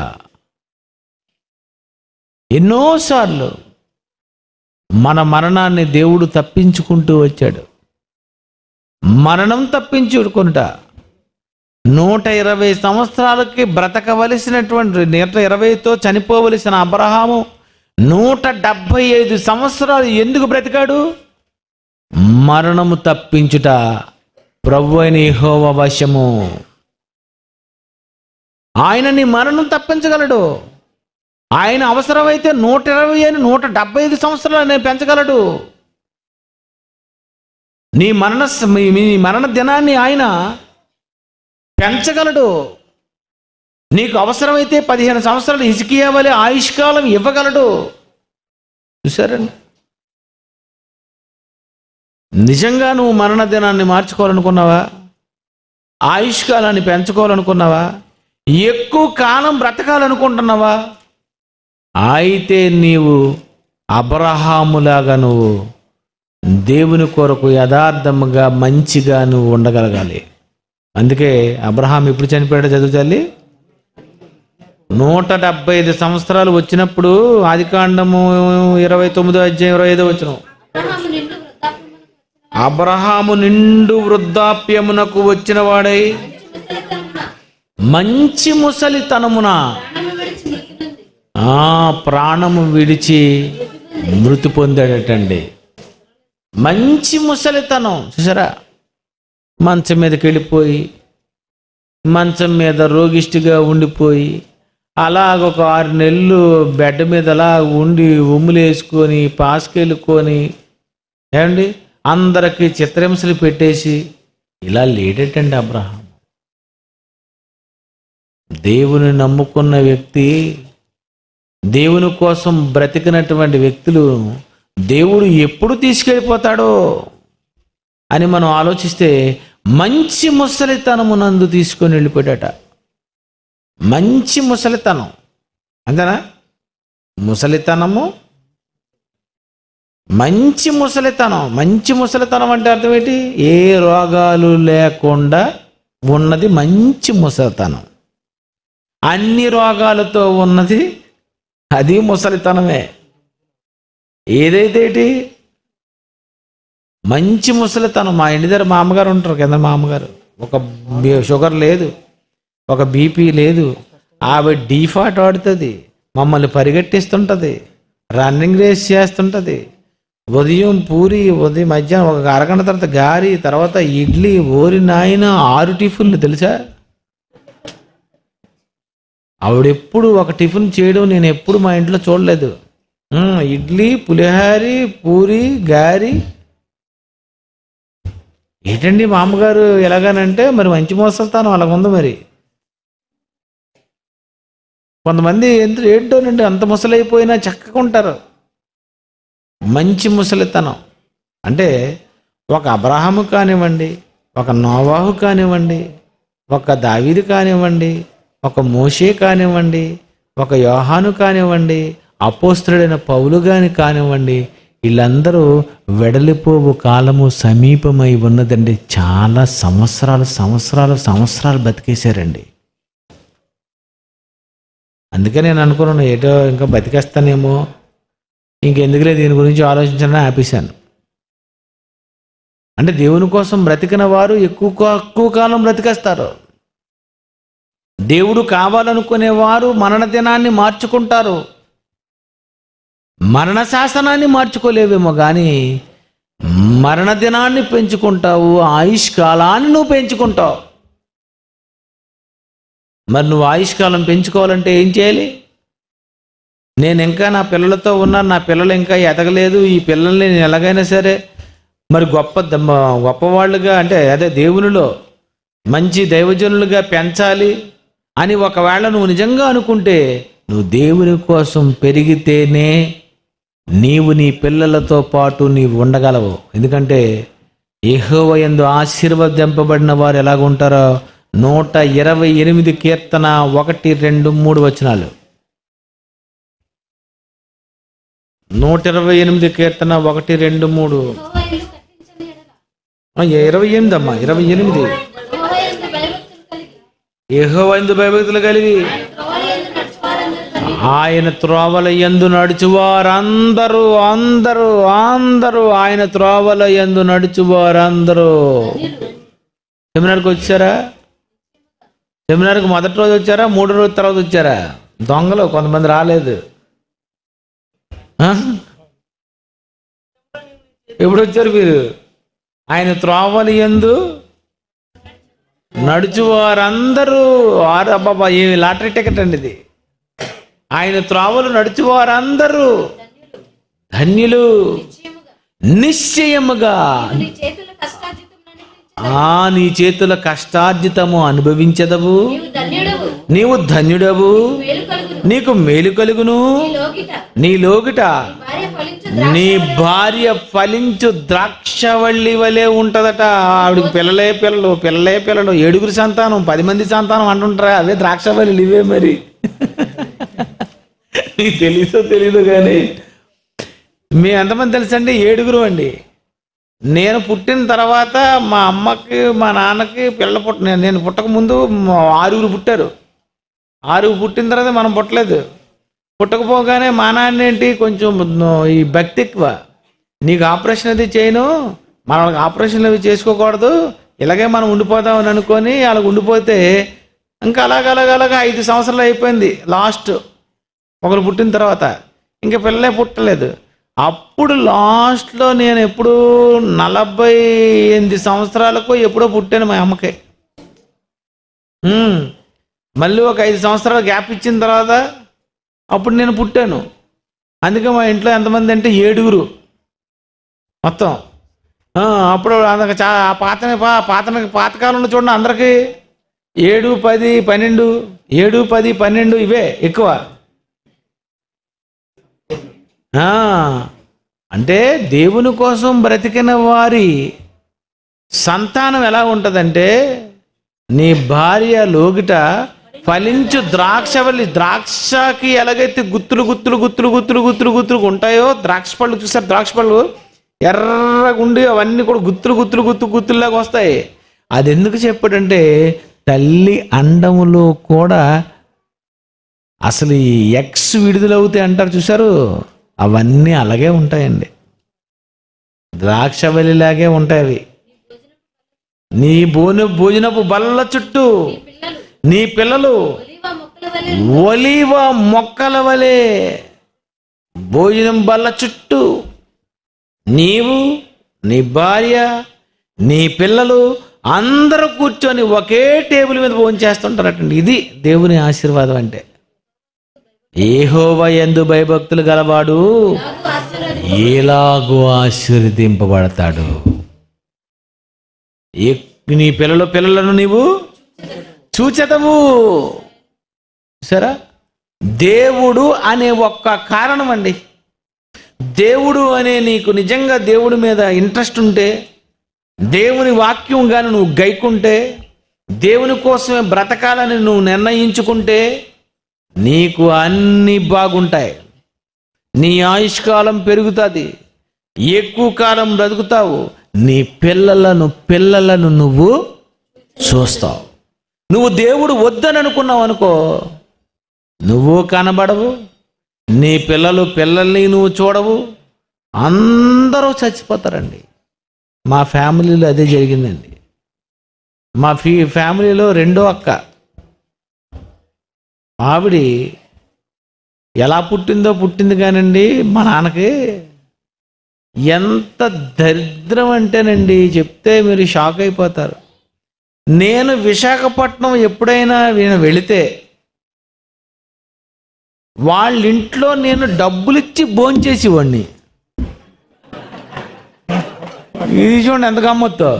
Speaker 1: ఎన్నోసార్లు మన మరణాన్ని దేవుడు తప్పించుకుంటూ వచ్చాడు మరణం తప్పించుకుంటా నూట ఇరవై సంవత్సరాలకి బ్రతకవలసినటువంటి నూట ఇరవైతో చనిపోవలసిన అబ్రహాము నూట డెబ్భై ఐదు సంవత్సరాలు ఎందుకు బ్రతికాడు మరణము తప్పించుట ప్రభు అయిన యెహోవ వశము ఆయన నీ మరణం తప్పించగలడు ఆయన అవసరమైతే నూట ఇరవై అని నూట డెబ్బై ఐదు సంవత్సరాలు నేను పెంచగలడు నీ మరణ స- మీ మీ మరణ దినాన్ని ఆయన పెంచగలడు నీకు అవసరమైతే పదిహేను సంవత్సరాలు ఇసుకియా వలె ఆయుష్కాలం ఇవ్వగలడు చూసారండి నిజంగా నువ్వు మరణ దినాన్ని మార్చుకోవాలనుకున్నావా ఆయుష్కాలాన్ని పెంచుకోవాలనుకున్నావా ఎక్కువ కాలం బ్రతకాలనుకుంటున్నావా అయితే నీవు అబ్రహాములాగా నువ్వు దేవుని కొరకు యథార్థముగా మంచిగా నువ్వు ఉండగలగాలి అందుకే అబ్రహాం ఎప్పుడు చనిపోయాడో చదువు తల్లి నూట డెబ్బై ఐదు సంవత్సరాలు వచ్చినప్పుడు ఆదికాండము ఇరవై తొమ్మిదో అధ్యాయం ఇరవై ఐదో వచ్చిన
Speaker 2: అబ్రహాము నిండు వృద్ధాప్యమునకు
Speaker 1: అబ్రహాము నిండు వృద్ధాప్యమునకు వచ్చిన వాడై
Speaker 2: ముసలితనమున
Speaker 1: మంచి ముసలితనమున
Speaker 2: ప్రాణము విడిచి మృతి
Speaker 1: ఆ ప్రాణము విడిచి మృతి పొందాడటండి మంచి ముసలితనం చూసారా మంచం మీదకి వెళ్ళిపోయి మంచం మీద రోగిష్టిగా ఉండిపోయి అలాగ ఒక ఆరు నెలలు బెడ్ మీద అలా ఉండి ఉమ్ములు వేసుకొని పాసుకెళ్ళుకొని ఏమండి అందరికి చిత్రహింసలు పెట్టేసి ఇలా లేడటండి అబ్రహాం దేవుని నమ్ముకున్న వ్యక్తి దేవుని కోసం బ్రతికినటువంటి వ్యక్తులు దేవుడు ఎప్పుడు తీసుకెళ్ళిపోతాడో అని మనం ఆలోచిస్తే మంచి ముసలితనమునందు తీసుకొని వెళ్ళిపోయాడట మంచి ముసలితనం అంతేనా ముసలితనము మంచి ముసలితనం మంచి ముసలితనం అంటే అర్థం ఏంటి ఏ రోగాలు లేకుండా ఉన్నది మంచి ముసలితనం అన్ని రోగాలతో ఉన్నది అది ముసలితనమే ఏదైతే ఏంటి మంచి ముసలితనం మా ఇంటి దగ్గర మా అమ్మగారు ఉంటారు కింద మా అమ్మగారు ఒక బి- షుగర్ లేదు ఒక బీపీ లేదు ఆవిడ డీఫాట్ ఆడుతుంది మమ్మల్ని పరిగెట్టిస్తుంటుంది రన్నింగ్ రేస్ చేస్తుంటుంది ఉదయం పూరి ఉదయం మధ్యాహ్నం ఒక అరగంట తర్వాత గారి తర్వాత ఇడ్లీ ఓరి నాయన ఆరు టిఫిన్లు తెలుసా ఆవిడెప్పుడు ఒక టిఫిన్ చేయడం నేను ఎప్పుడు మా ఇంట్లో చూడలేదు ఉమ్, ఇడ్లీ పులిహారి పూరి గారి ఏంటండి మా అమ్మగారు ఎలాగానంటే మరి మంచి మోసల్తాను అలాగ ఉంది మరి కొంతమంది ఎంత ఏంటోనండి అంత ముసలైపోయినా చక్కగా ఉంటారు మంచి ముసలితనం అంటే ఒక అబ్రహాము కానివ్వండి ఒక నోవాహు కానివ్వండి ఒక దావీదు కానివ్వండి ఒక మోషే కానివ్వండి ఒక యోహాను కానివ్వండి అపోస్తుడైన పౌలు గాని కానివ్వండి వీళ్ళందరూ వెడలిపోవు కాలము సమీపమై ఉన్నదండి చాలా సంవత్సరాలు సంవత్సరాలు సంవత్సరాలు బతికేశారండి అందుకే నేను అనుకున్నాను ఏటో ఇంకా బతికేస్తానేమో ఇంకెందుకులే దీని గురించి ఆలోచించడం ఆపేశాను అంటే దేవుని కోసం బ్రతికిన వారు ఎక్కువ కా- ఎక్కువ కాలం బ్రతికేస్తారు దేవుడు కావాలనుకునే వారు మరణ దినాన్ని మార్చుకుంటారు మరణ శాసనాన్ని మార్చుకోలేవేమో కానీ మరణ దినాన్ని పెంచుకుంటావు ఆయుష్ కాలాన్ని నువ్వు పెంచుకుంటావు మరి నువ్వు ఆయుష్కాలం పెంచుకోవాలంటే ఏం చేయాలి నేను ఇంకా నా పిల్లలతో ఉన్నాను నా పిల్లలు ఇంకా ఎదగలేదు ఈ పిల్లల్ని నేను ఎలాగైనా సరే మరి గొప్ప దమ్మ- గొప్పవాళ్ళుగా అంటే అదే దేవునిలో మంచి దైవజనులుగా పెంచాలి అని ఒకవేళ నువ్వు నిజంగా అనుకుంటే నువ్వు దేవుని కోసం పెరిగితేనే నీవు నీ పిల్లలతో పాటు నీవు ఉండగలవు ఎందుకంటే యెహోవా యందు ఆశీర్వదింపబడిన వారు ఎలాగుంటారో నూట ఇరవై ఎనిమిది కీర్తన ఒకటి రెండు మూడు వచనాలు నూట ఇరవై ఎనిమిది కీర్తన ఒకటి రెండు మూడు
Speaker 2: యెహోవా ఇల్లు కట్టించని ఎడల
Speaker 1: ఆ, ఇరవై ఎనిమిది అమ్మా ఇరవై ఎనిమిది
Speaker 2: యెహోవా యందు భయభక్తులు కలిగి
Speaker 1: ఏహోవైందు భయభక్తులు కలిగి
Speaker 2: త్రోవల యందు నడుచువారందరూ ధన్యులు.
Speaker 1: ఆయన త్రోవల యందు నడుచువారందరూ అందరూ అందరూ ఆయన త్రోవల యందు నడుచువారందరూ సెమినార్కి వచ్చారా సెమినార్కి మొదటి రోజు వచ్చారా మూడు రోజు తర్వాత వచ్చారా దొంగలు కొంతమంది రాలేదు ఆ? ఎప్పుడు వచ్చారు మీరు ఆయన త్రోవల యందు నడుచువారందరూ ఆరు అబ్బాబా ఏమి లాటరీ టికెట్ అండి ఇది ఆయన త్రోవలు నడుచువారందరూ ధన్యులు
Speaker 2: నిశ్చయముగా
Speaker 1: నిశ్చయముగా
Speaker 2: నీ చేతుల కష్టార్జితం
Speaker 1: ఆ నీ చేతుల కష్టార్జితము అనుభవించదవు
Speaker 2: నీవు ధన్యుడవు
Speaker 1: నీవు ధన్యుడవు
Speaker 2: మేలు కలుగును
Speaker 1: నీకు మేలు కలుగును
Speaker 2: నీ లోకిట
Speaker 1: నీ లోగిట
Speaker 2: భార్య ఫలించు
Speaker 1: నీ భార్య ఫలించు ద్రాక్షవల్లి వలె ఉంటదట ఆవిడకి పిల్లలే పిల్లలు పిల్లలే పిల్లలు ఏడుగురు సంతానం పది మంది సంతానం అంటుంటారా అవే ద్రాక్షవల్లి ఇవే మరి నీకు తెలీదో తెలీదు కానీ మీ ఎంతమంది తెలుసండి ఏడుగురు అండి నేను పుట్టిన తర్వాత మా అమ్మకి మా నాన్నకి పిల్లలు పుట్ట నేను- నేను పుట్టక ముందు మా ఆరుగురు పుట్టారు ఆరుగురు పుట్టిన తర్వాత మనం పుట్టలేదు పుట్టకపోగానే మా నాన్న ఏంటి కొంచెం ఈ భక్తి ఎక్కువ నీకు ఆపరేషన్ అది చేయను మన వాళ్ళకి ఆపరేషన్లు అవి చేసుకోకూడదు ఇలాగే మనం ఉండిపోదాం అని అనుకొని వాళ్ళకి ఉండిపోతే ఇంకా అలాగ అలాగ అలాగ ఐదు సంవత్సరాలు అయిపోయింది లాస్ట్ ఒకరు పుట్టిన తర్వాత ఇంకా పిల్లలే పుట్టలేదు అప్పుడు లాస్ట్లో నేను ఎప్పుడు నలభై ఎనిమిది సంవత్సరాలకు ఎప్పుడో పుట్టాను మా అమ్మకి ఉమ్. మళ్ళీ ఒక ఐదు సంవత్సరాలు గ్యాప్ ఇచ్చిన తర్వాత అప్పుడు నేను పుట్టాను అందుకే మా ఇంట్లో ఎంతమంది అంటే ఏడుగురు మొత్తం ఆ, అప్పుడు అందుకు చా ఆ పాత పా- పాత పాతకాలంలో చూడండి అందరికీ ఏడు పది పన్నెండు ఏడు పది పన్నెండు ఇవే ఎక్కువ ఆ, అంటే దేవుని కోసం బ్రతికిన వారి సంతానం ఎలా ఉంటుందంటే నీ భార్య లోగిట ఫలించు ద్రాక్షవల్లి ద్రాక్షకి ఎలాగైతే గుత్తులు గుత్తులు గుత్తులు గుత్తులు గుత్తులు గుత్తులు ఉంటాయో ద్రాక్ష పళ్ళు చూసారు ద్రాక్ష పళ్ళు ఎర్రగుండి అవన్నీ కూడా గుత్తులు గుత్తులు గుత్తు గుత్తుల్లాగా వస్తాయి అది ఎందుకు చెప్పాడంటే తల్లి అండములో కూడా అసలు ఈ ఎక్స్ విడుదలవుతాయి అంటారు చూసారు అవన్నీ అలాగే ఉంటాయండి ద్రాక్షవల్లిలాగే ఉంటాయి అవి నీ భోజన భోజనపు బల్ల చుట్టూ
Speaker 2: పిల్లలు
Speaker 1: నీ పిల్లలు
Speaker 2: ఒలీవ మొక్కల వలె
Speaker 1: ఒలివ మొక్కల వలె భోజనం బల్ల చుట్టూ నీవు నీ భార్య నీ పిల్లలు అందరూ కూర్చొని ఒకే టేబుల్ మీద భోజనం చేస్తుంటారటండి ఇది దేవుని ఆశీర్వాదం అంటే ఏహోవ ఎందు భయభక్తులు గలవాడు
Speaker 2: నాకు ఆశీర్వాదం
Speaker 1: ఎలాగో ఆశీర్వదింపబడతాడు ఎక్- నీ పిల్లల పిల్లలను నీవు చూచెదవు సరా దేవుడు అనే ఒక్క కారణం అండి దేవుడు అనే నీకు నిజంగా దేవుడి మీద ఇంట్రెస్ట్ ఉంటే దేవుని వాక్యం కానీ నువ్వు గైకుంటే దేవుని కోసమే బ్రతకాలని నువ్వు నిర్ణయించుకుంటే నీకు అన్నీ బాగుంటాయి నీ ఆయుష్కాలం పెరుగుతుంది ఎక్కువ కాలం బ్రతుకుతావు నీ పిల్లలను పిల్లలను నువ్వు చూస్తావు నువ్వు దేవుడు వద్దని అనుకున్నావు అనుకో నువ్వు కనబడవు నీ పిల్లలు పిల్లల్ని నువ్వు చూడవు అందరూ చచ్చిపోతారండి మా ఫ్యామిలీలో అదే జరిగిందండి మా ఫీ ఫ్యామిలీలో రెండో అక్క ఆవిడ ఎలా పుట్టిందో పుట్టింది కానండి మా నాన్నకి ఎంత దరిద్రం అంటేనండి చెప్తే మీరు షాక్ అయిపోతారు నేను విశాఖపట్నం ఎప్పుడైనా నేను వెళితే వాళ్ళ ఇంట్లో నేను డబ్బులు ఇచ్చి భోంచేసేవాడిని ఇది చూడండి ఎంత గమ్మత్తో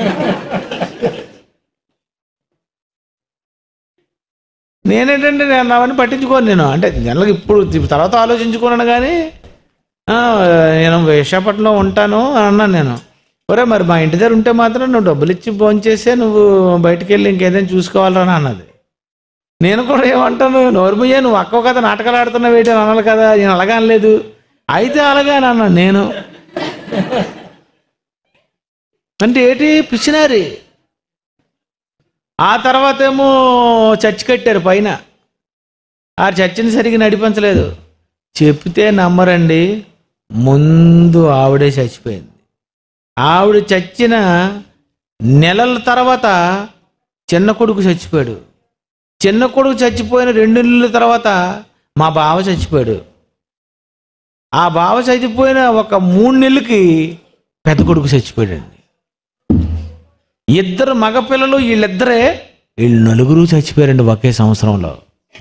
Speaker 1: నేనేంటంటే నేను అవన్నీ పట్టించుకోను నేను అంటే జనరల్గా ఇప్పుడు తర్వాత ఆలోచించుకున్నాను కానీ ఆ, నేను విశాఖపట్నంలో ఉంటాను అని అన్నాను నేను ఒరే మరి మా ఇంటి దగ్గర ఉంటే మాత్రం నువ్వు డబ్బులు ఇచ్చి భోంచేసే నువ్వు బయటికి వెళ్ళి ఇంకేదైనా చూసుకోవాలని అన్నది నేను కూడా ఏమంటాను నోర్మయ్యా నువ్వు అక్క కదా నాటకాలు ఆడుతున్నావు ఏంటి అని అనాలి కదా నేను అలాగే అనలేదు అయితే అలాగే అని అన్నాను నేను అంటే ఏంటి పిచ్చినారి ఆ తర్వాత ఏమో చర్చి కట్టారు పైన ఆ చర్చిని సరిగ్గా నడిపించలేదు చెప్తే నమ్మరండి ముందు ఆవిడే చచ్చిపోయింది ఆవిడ చచ్చిన నెలల తర్వాత చిన్న కొడుకు చచ్చిపోయాడు చిన్న కొడుకు చచ్చిపోయిన రెండు నెలల తర్వాత మా బావ చచ్చిపోయాడు ఆ బావ చచ్చిపోయిన ఒక మూడు నెలలకి పెద్ద కొడుకు చచ్చిపోయాడండి ఇద్దరు మగపిల్లలు వీళ్ళిద్దరే వీళ్ళు నలుగురు చచ్చిపోయారండి ఒకే సంవత్సరంలో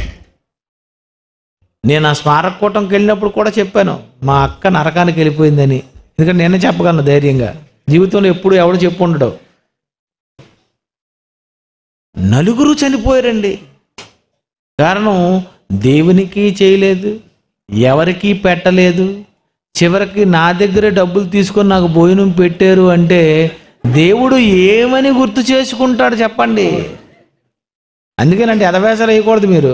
Speaker 1: నేను ఆ స్మారక కూటంకి వెళ్ళినప్పుడు కూడా చెప్పాను మా అక్క నరకానికి వెళ్ళిపోయిందని ఎందుకంటే నేనే చెప్పగలను ధైర్యంగా జీవితంలో ఎప్పుడు ఎవడు చెప్పు ఉండడు నలుగురు చనిపోయారండి కారణం దేవునికి చేయలేదు ఎవరికి పెట్టలేదు చివరికి నా దగ్గర డబ్బులు తీసుకొని నాకు భోజనం పెట్టారు అంటే దేవుడు ఏమని గుర్తు చేసుకుంటాడు చెప్పండి అందుకేనండి ఎదవేసాలు వేయకూడదు మీరు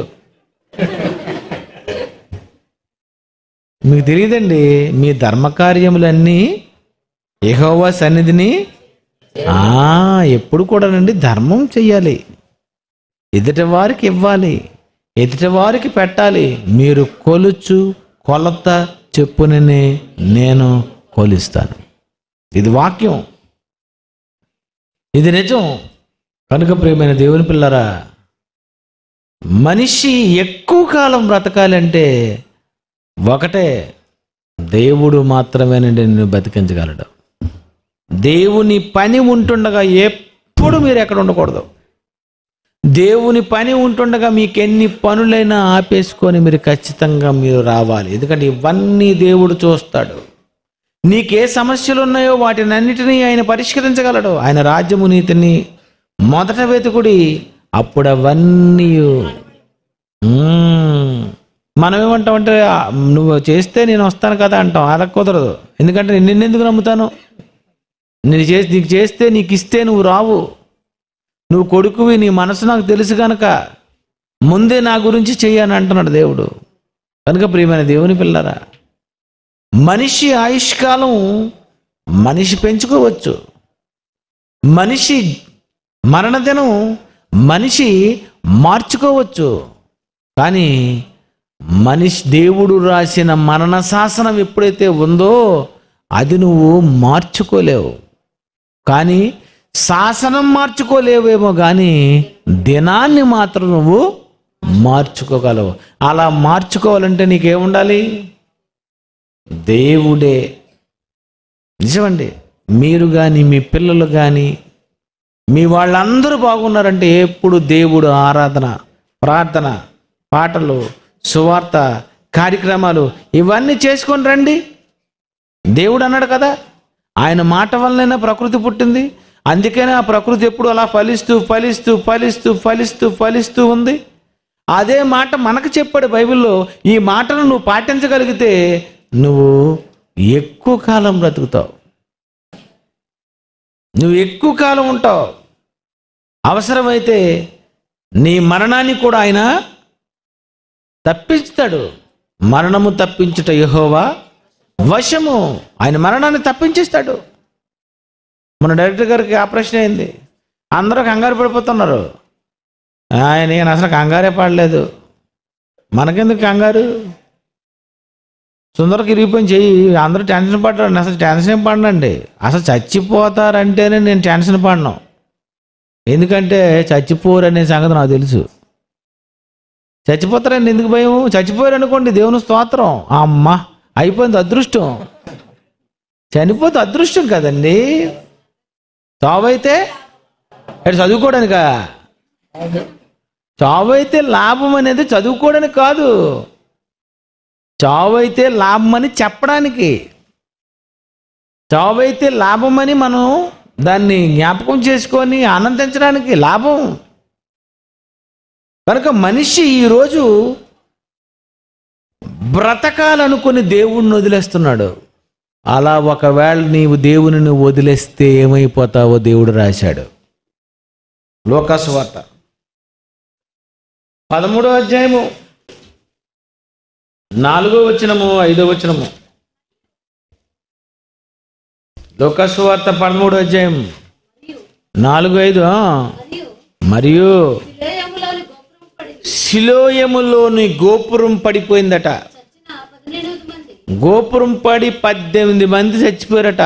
Speaker 1: మీకు తెలియదండి మీ ధర్మకార్యములన్నీ యెహోవా సన్నిధిని ఆ ఎప్పుడు కూడానండి ధర్మం చెయ్యాలి ఎదుటి వారికి ఇవ్వాలి ఎదుటి వారికి పెట్టాలి మీరు కొలుచు కొలత చెప్పునని నేను కొలుస్తాను ఇది వాక్యం ఇది నిజం కనుక ప్రియమైన దేవుని పిల్లరా మనిషి ఎక్కువ కాలం బ్రతకాలంటే ఒకటే దేవుడు మాత్రమేనండి నిన్ను బతికించగలడు దేవుని పని ఉంటుండగా ఎప్పుడు మీరు ఎక్కడ ఉండకూడదు దేవుని పని ఉంటుండగా మీకు ఎన్ని పనులైనా ఆపేసుకొని మీరు ఖచ్చితంగా మీరు రావాలి ఎందుకంటే ఇవన్నీ దేవుడు చూస్తాడు నీకే సమస్యలు ఉన్నాయో వాటిని అన్నిటినీ ఆయన పరిష్కరించగలడు ఆయన రాజ్యము నీతిని మొదట వెతుకుడి అప్పుడు అవన్నీ మ్మ్. మనం ఏమంటామంటే "ఆ, నువ్వు చేస్తే నేను వస్తాను కదా అంటాం అలా కుదరదు ఎందుకంటే నేను నిన్నెందుకు నమ్ముతాను నేను చేసి నీకు చేస్తే నీకు ఇస్తే నువ్వు రావు నువ్వు కొడుకువి నీ మనసు నాకు తెలుసు కనుక ముందే నా గురించి చెయ్యని అంటున్నాడు దేవుడు కనుక ప్రియమైన దేవుని పిల్లరా మనిషి ఆయుష్కాలం మనిషి పెంచుకోవచ్చు మనిషి మరణదినం మనిషి మార్చుకోవచ్చు కానీ మనిషి దేవుడు రాసిన మరణ శాసనం ఎప్పుడైతే ఉందో అది నువ్వు మార్చుకోలేవు కానీ శాసనం మార్చుకోలేవేమో కానీ దినాన్ని మాత్రం నువ్వు మార్చుకోగలవు అలా మార్చుకోవాలంటే నీకేముండాలి దేవుడే నిజమండి మీరు కానీ మీ పిల్లలు కానీ మీ వాళ్ళందరూ బాగున్నారంటే ఎప్పుడు దేవుడు ఆరాధన ప్రార్థన పాటలు సువార్త కార్యక్రమాలు ఇవన్నీ చేసుకొని రండి దేవుడు అన్నాడు కదా ఆయన మాట వల్లనే ప్రకృతి పుట్టింది అందుకనే ఆ ప్రకృతి ఎప్పుడు అలా ఫలిస్తూ ఫలిస్తూ ఫలిస్తూ ఫలిస్తూ ఫలిస్తూ ఉంది అదే మాట మనకు చెప్పాడు బైబిల్లో ఈ మాటను నువ్వు పాటించగలిగితే నువ్వు ఎక్కువ కాలం బ్రతుకుతావు నువ్వు ఎక్కువ కాలం ఉంటావు అవసరమైతే నీ మరణాన్ని కూడా ఆయన తప్పిస్తాడు మరణము తప్పించుట యెహోవా వశము ఆయన మరణాన్ని తప్పించేస్తాడు మన డైరెక్టర్ గారికి ఆపరేషన్ అయింది అందరూ కంగారు పడిపోతున్నారు ఆయన ఈయన అసలు కంగారే పడలేదు మనకెందుకు కంగారు సుందరకి ఇరిగిపోయిన చెయ్యి అందరూ టెన్షన్ పడ్డారు అసలు టెన్షన్ ఏం పడనండి అసలు చచ్చిపోతారంటేనే నేను టెన్షన్ పడను ఎందుకంటే చచ్చిపోరు అనే సంగతి నాకు తెలుసు చచ్చిపోతారండి ఎందుకు భయం చచ్చిపోయారు అనుకోండి దేవుని స్తోత్రం అమ్మ అయిపోయింది అదృష్టం చనిపోతే అదృష్టం కదండి చావైతే ఎటు చదువుకోవడానికా చావైతే లాభం అనేది చదువుకోవడానికి కాదు చావైతే లాభం అని చెప్పడానికి చావైతే లాభమని మనం దాన్ని జ్ఞాపకం చేసుకొని ఆనందించడానికి లాభం కనుక మనిషి ఈరోజు బ్రతకాలనుకుని దేవుణ్ణి వదిలేస్తున్నాడు అలా ఒకవేళ నీవు దేవుని నువ్వు వదిలేస్తే ఏమైపోతావో దేవుడు రాశాడు లోకాసు వార్త పదమూడో అధ్యాయము నాలుగో వచనము ఐదో వచనము లోకాసు వార్త పదమూడో అధ్యాయం నాలుగు ఐదు ఆ.
Speaker 2: మరియు
Speaker 1: మరియు
Speaker 2: శిలోయములోని గోపురం
Speaker 1: శిలోయములోని గోపురం
Speaker 2: పడింది
Speaker 1: పడిపోయిందట
Speaker 2: చచ్చిన పదిహేను మంది
Speaker 1: గోపురం పడి పద్దెనిమిది మంది చచ్చిపోయారట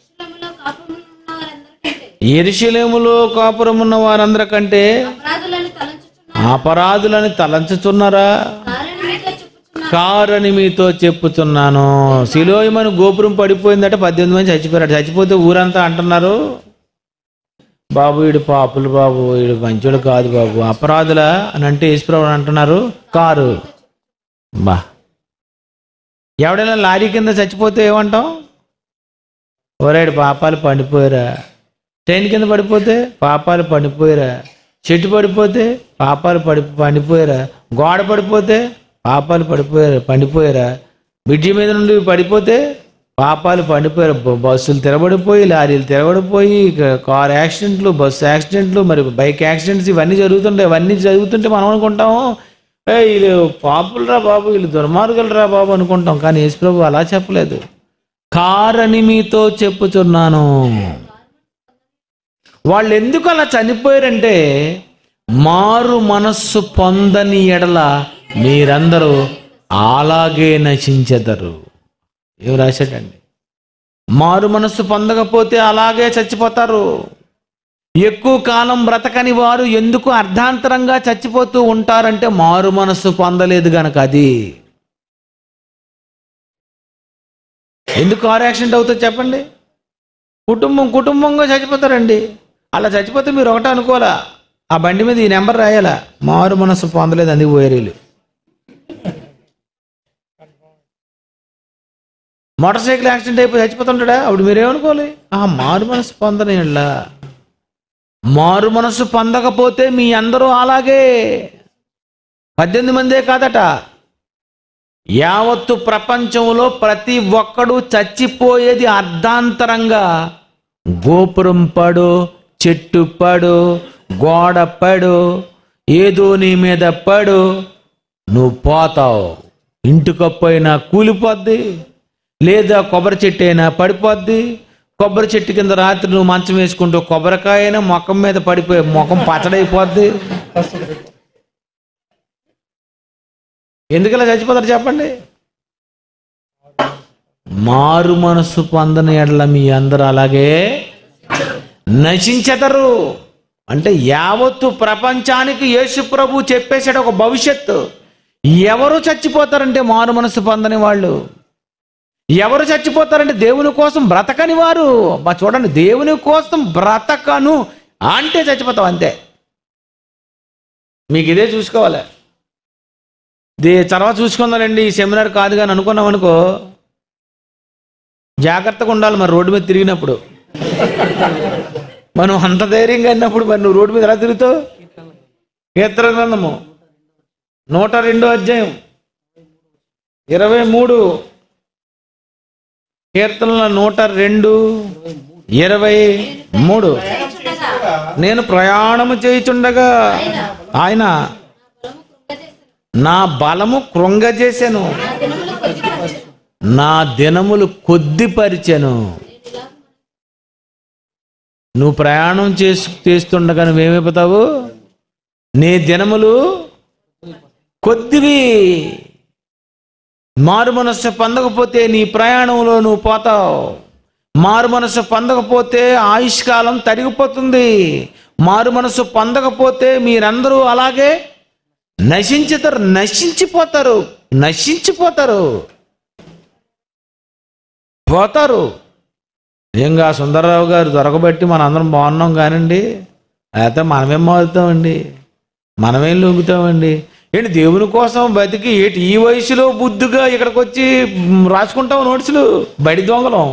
Speaker 2: శిలోములో కాపురం
Speaker 1: ఎరుశలేములో కాపురం
Speaker 2: ఉన్న వారందరికంటే
Speaker 1: ఉన్న వారందరికంటే
Speaker 2: అపరాధులను తలంచుచున్న
Speaker 1: అపరాధులని తలంచుతున్నారా
Speaker 2: కారణం మీతో చెప్పుచున్న
Speaker 1: కారని మీతో చెప్పుచున్నాను శిలోయమని గోపురం పడిపోయిందట పద్దెనిమిది మంది చచ్చిపోయారట చచ్చిపోతే ఊరంతా అంటున్నారు బాబు వీడు పాపులు బాబు వీడు మంచోడు కాదు బాబు అపరాధుల అని అంటే ఈశ్వరావు అంటున్నారు కారు బా ఎవడైనా లారీ కింద చచ్చిపోతే ఏమంటాం ఒరేడు పాపాలు పండిపోయారా ట్రైన్ కింద పడిపోతే పాపాలు పండిపోయారా చెట్టు పడిపోతే పాపాలు పడి పండిపోయారా గోడ పడిపోతే పాపాలు పడిపోయారా పండిపోయారా బ్రిడ్జి మీద నుండి పడిపోతే పాపాలు పండిపోయారు బ- బస్సులు తిరగబడిపోయి లారీలు తిరగబడిపోయి ఇక కార్ యాక్సిడెంట్లు బస్సు యాక్సిడెంట్లు మరి బైక్ యాక్సిడెంట్స్ ఇవన్నీ జరుగుతుంటాయి ఇవన్నీ జరుగుతుంటే మనం అనుకుంటాము ఏ వీళ్ళు పాపులరా బాబు వీళ్ళు దుర్మార్గులరా బాబు అనుకుంటాం కానీ యేసుప్రభు అలా చెప్పలేదు కారని మీతో చెప్పుచున్నాను వాళ్ళు ఎందుకు అలా చనిపోయారంటే మారు మనస్సు పొందని ఎడల మీరందరూ అలాగే నశించెదరు ఏం రాశాడండి మారు మనస్సు పొందకపోతే అలాగే చచ్చిపోతారు ఎక్కువ కాలం బ్రతకని వారు ఎందుకు అర్ధాంతరంగా చచ్చిపోతూ ఉంటారంటే మారు మనస్సు పొందలేదు గనక అది ఎందుకు కారు యాక్సిడెంట్ అవుతుంది చెప్పండి కుటుంబం కుటుంబంగా చచ్చిపోతారండి అలా చచ్చిపోతే మీరు ఒకటే అనుకోవాలా ఆ బండి మీద ఈ నెంబర్ రాయాలా మారు మనస్సు పొందలేదు అందుకు పోయారు వీళ్ళు మోటార్ సైకిల్ యాక్సిడెంట్ అయిపోయి చచ్చిపోతుంటాడా అప్పుడు మీరేమనుకోవాలి ఆ మారు మనసు పొందని మారు మనసు పొందకపోతే మీ అందరూ అలాగే పద్దెనిమిది మందే కాదట యావత్తు ప్రపంచంలో ప్రతి ఒక్కడు చచ్చిపోయేది అర్ధాంతరంగా గోపురం పడు చెట్టు పడు గోడ పడు ఏదో నీ మీద పడు నువ్వు పోతావు ఇంటికప్పైనా కూలిపోద్ది లేదా కొబ్బరి చెట్టు అయినా పడిపోద్ది కొబ్బరి చెట్టు కింద రాత్రి నువ్వు మంచం వేసుకుంటూ కొబ్బరికాయ అయినా మొఖం మీద పడిపోయి ముఖం పచ్చడైపోద్ది ఎందుకలా చచ్చిపోతారు చెప్పండి మారు మనసు పొందని ఎడల మీ అందరూ అలాగే నశించెదరు అంటే యావత్తు ప్రపంచానికి యేసు ప్రభు చెప్పేసాడు ఒక భవిష్యత్తు ఎవరు చచ్చిపోతారంటే మారు మనసు పొందని వాళ్ళు ఎవరు చచ్చిపోతారంటే దేవుని కోసం బ్రతకని వారు మా చూడండి దేవుని కోసం బ్రతకను అంటే చచ్చిపోతావు అంతే మీకు ఇదే చూసుకోవాలి దే తర్వాత చూసుకుందానండి ఈ సెమినార్ కాదు కానీ అనుకున్నాం అనుకో జాగ్రత్తగా ఉండాలి మరి రోడ్డు మీద తిరిగినప్పుడు మనం అంత ధైర్యంగా అయినప్పుడు మరి నువ్వు రోడ్డు మీద ఎలా తిరుగుతావు కీర్తన గ్రంథము నూట రెండో అధ్యాయం ఇరవై మూడు కీర్తనల నూట రెండు ఇరవై మూడు
Speaker 2: చేయుచుండగా
Speaker 1: నేను ప్రయాణము చేయుచుండగా ఆయన
Speaker 2: నా బలము కృంగజేసెను.
Speaker 1: నా బలము కృంగజేసెను
Speaker 2: నా దినములు కొద్దిపరచెను.
Speaker 1: నా దినములు కొద్దిపరిచెను నువ్వు ప్రయాణం చేసు చేస్తుండగా నువ్వేమైపోతావు నీ దినములు కొద్దివి మారు మనస్సు పొందకపోతే నీ ప్రయాణంలో నువ్వు పోతావు మారు మనస్సు పొందకపోతే ఆయుష్కాలం తరిగిపోతుంది మారు మనస్సు పొందకపోతే మీరందరూ అలాగే నశించుతారు నశించిపోతారు నశించిపోతారు పోతారు నిజంగా సుందరరావు గారు దొరకబట్టి మన అందరం బాగున్నాం కానండి అయితే మనమేం మారుతామండి మనమేం లొంగుతామండి ఏంటి దేవుని కోసం బతికి ఏంటి ఈ వయసులో బుద్ధిగా ఇక్కడికి వచ్చి మ్, రాసుకుంటాం నోట్సులు బడి దొంగలం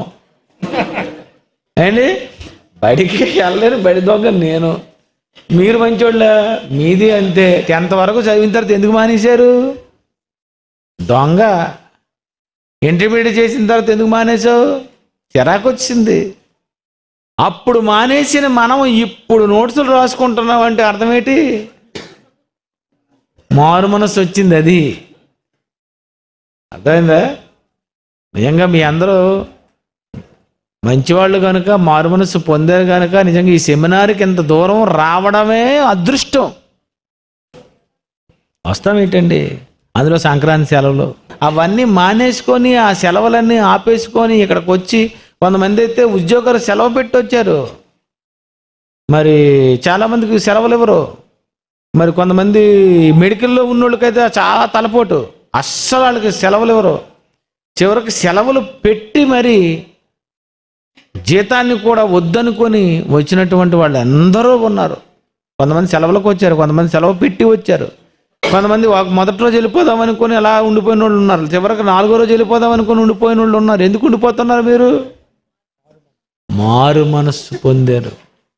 Speaker 1: ఏంటి బడికి వెళ్ళలేను బడి దొంగ నేను మీరు మంచోళ్ళ మీది అంతే టెన్త్ వరకు చదివిన తర్వాత ఎందుకు మానేశారు దొంగ ఇంటర్మీడియట్ చేసిన తర్వాత ఎందుకు మానేశావు చిరాకు వచ్చింది అప్పుడు మానేసిన మనం ఇప్పుడు నోట్సులు రాసుకుంటున్నాం అంటే అర్థం ఏంటి మారు మనసు వచ్చింది అది అర్థమైందా నిజంగా మీ అందరూ మంచివాళ్ళు కనుక మారు మనసు పొందారు కనుక నిజంగా ఈ సెమినార్కి ఇంత దూరం రావడమే అదృష్టం వస్తాం ఏంటండి అందులో సంక్రాంతి సెలవులు అవన్నీ మానేసుకొని ఆ సెలవులన్నీ ఆపేసుకొని ఇక్కడికి వచ్చి కొంతమంది అయితే ఉద్యోగాలు సెలవు పెట్టి వచ్చారు మరి చాలామందికి సెలవులు ఇవ్వరు మరి కొంతమంది మెడికల్లో ఉన్నోళ్ళకైతే చాలా తలపోటు అస్సలు వాళ్ళకి సెలవులు ఇవ్వరు చివరికి సెలవులు పెట్టి మరి జీతాన్ని కూడా వద్దనుకొని వచ్చినటువంటి వాళ్ళు అందరూ ఉన్నారు కొంతమంది సెలవులకు వచ్చారు కొంతమంది సెలవు పెట్టి వచ్చారు కొంతమంది ఒక- మొదటి రోజు వెళ్ళిపోదాం అనుకుని అలా ఉండిపోయిన వాళ్ళు ఉన్నారు చివరికి నాలుగో రోజు వెళ్ళిపోదాం అనుకుని ఉండిపోయిన వాళ్ళు ఉన్నారు ఎందుకు ఉండిపోతున్నారు మీరు మారు మనస్సు పొందారు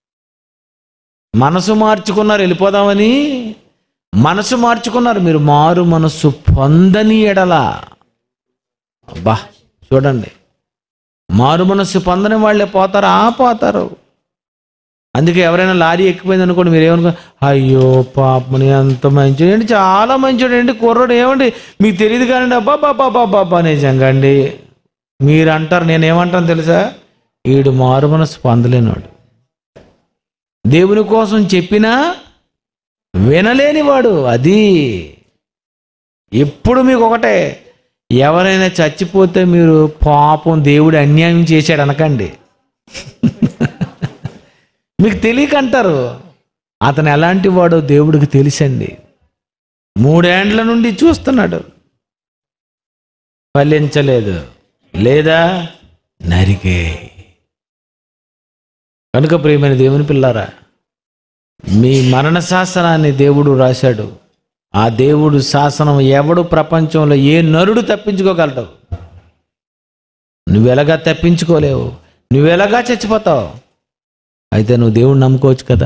Speaker 1: మనసు మార్చుకున్నారు వెళ్ళిపోదామని మనసు మార్చుకున్నారు మీరు మారు మనస్సు పొందని ఎడల అబ్బా చూడండి మారు మనస్సు పొందని వాళ్ళే పోతారు ఆ పోతారు అందుకే ఎవరైనా లారీ ఎక్కిపోయింది అనుకోండి మీరు ఏమనుకో అయ్యో పాపని అంత మంచి ఏంటి చాలా మంచోడు ఏంటి కుర్రోడు ఏమండి మీకు తెలియదు కానీ అబ్బా బాబా బాబా బాబా నిజంగా అండి మీరు అంటారు నేను ఏమంటాను తెలుసా ఈడు మారు మనస్సు పొందలేనివాడు దేవుని కోసం చెప్పినా వినలేనివాడు అది ఎప్పుడు మీకు ఒకటే ఎవరైనా చచ్చిపోతే మీరు పాపం దేవుడు అన్యాయం చేశాడు అనకండి మీకు తెలియక అంటారు అతను ఎలాంటి వాడో దేవుడికి తెలుసండి మూడేండ్ల నుండి చూస్తున్నాడు ఫలించలేదు లేదా నరికే కనుక ప్రియమైన దేవుని పిల్లారా మీ మరణ శాసనాన్ని దేవుడు రాశాడు ఆ దేవుడు శాసనం ఎవడు ప్రపంచంలో ఏ నరుడు తప్పించుకోగలడు నువ్వెలాగా తప్పించుకోలేవు నువ్వెలాగా చచ్చిపోతావు అయితే నువ్వు దేవుడు నమ్ముకోవచ్చు కదా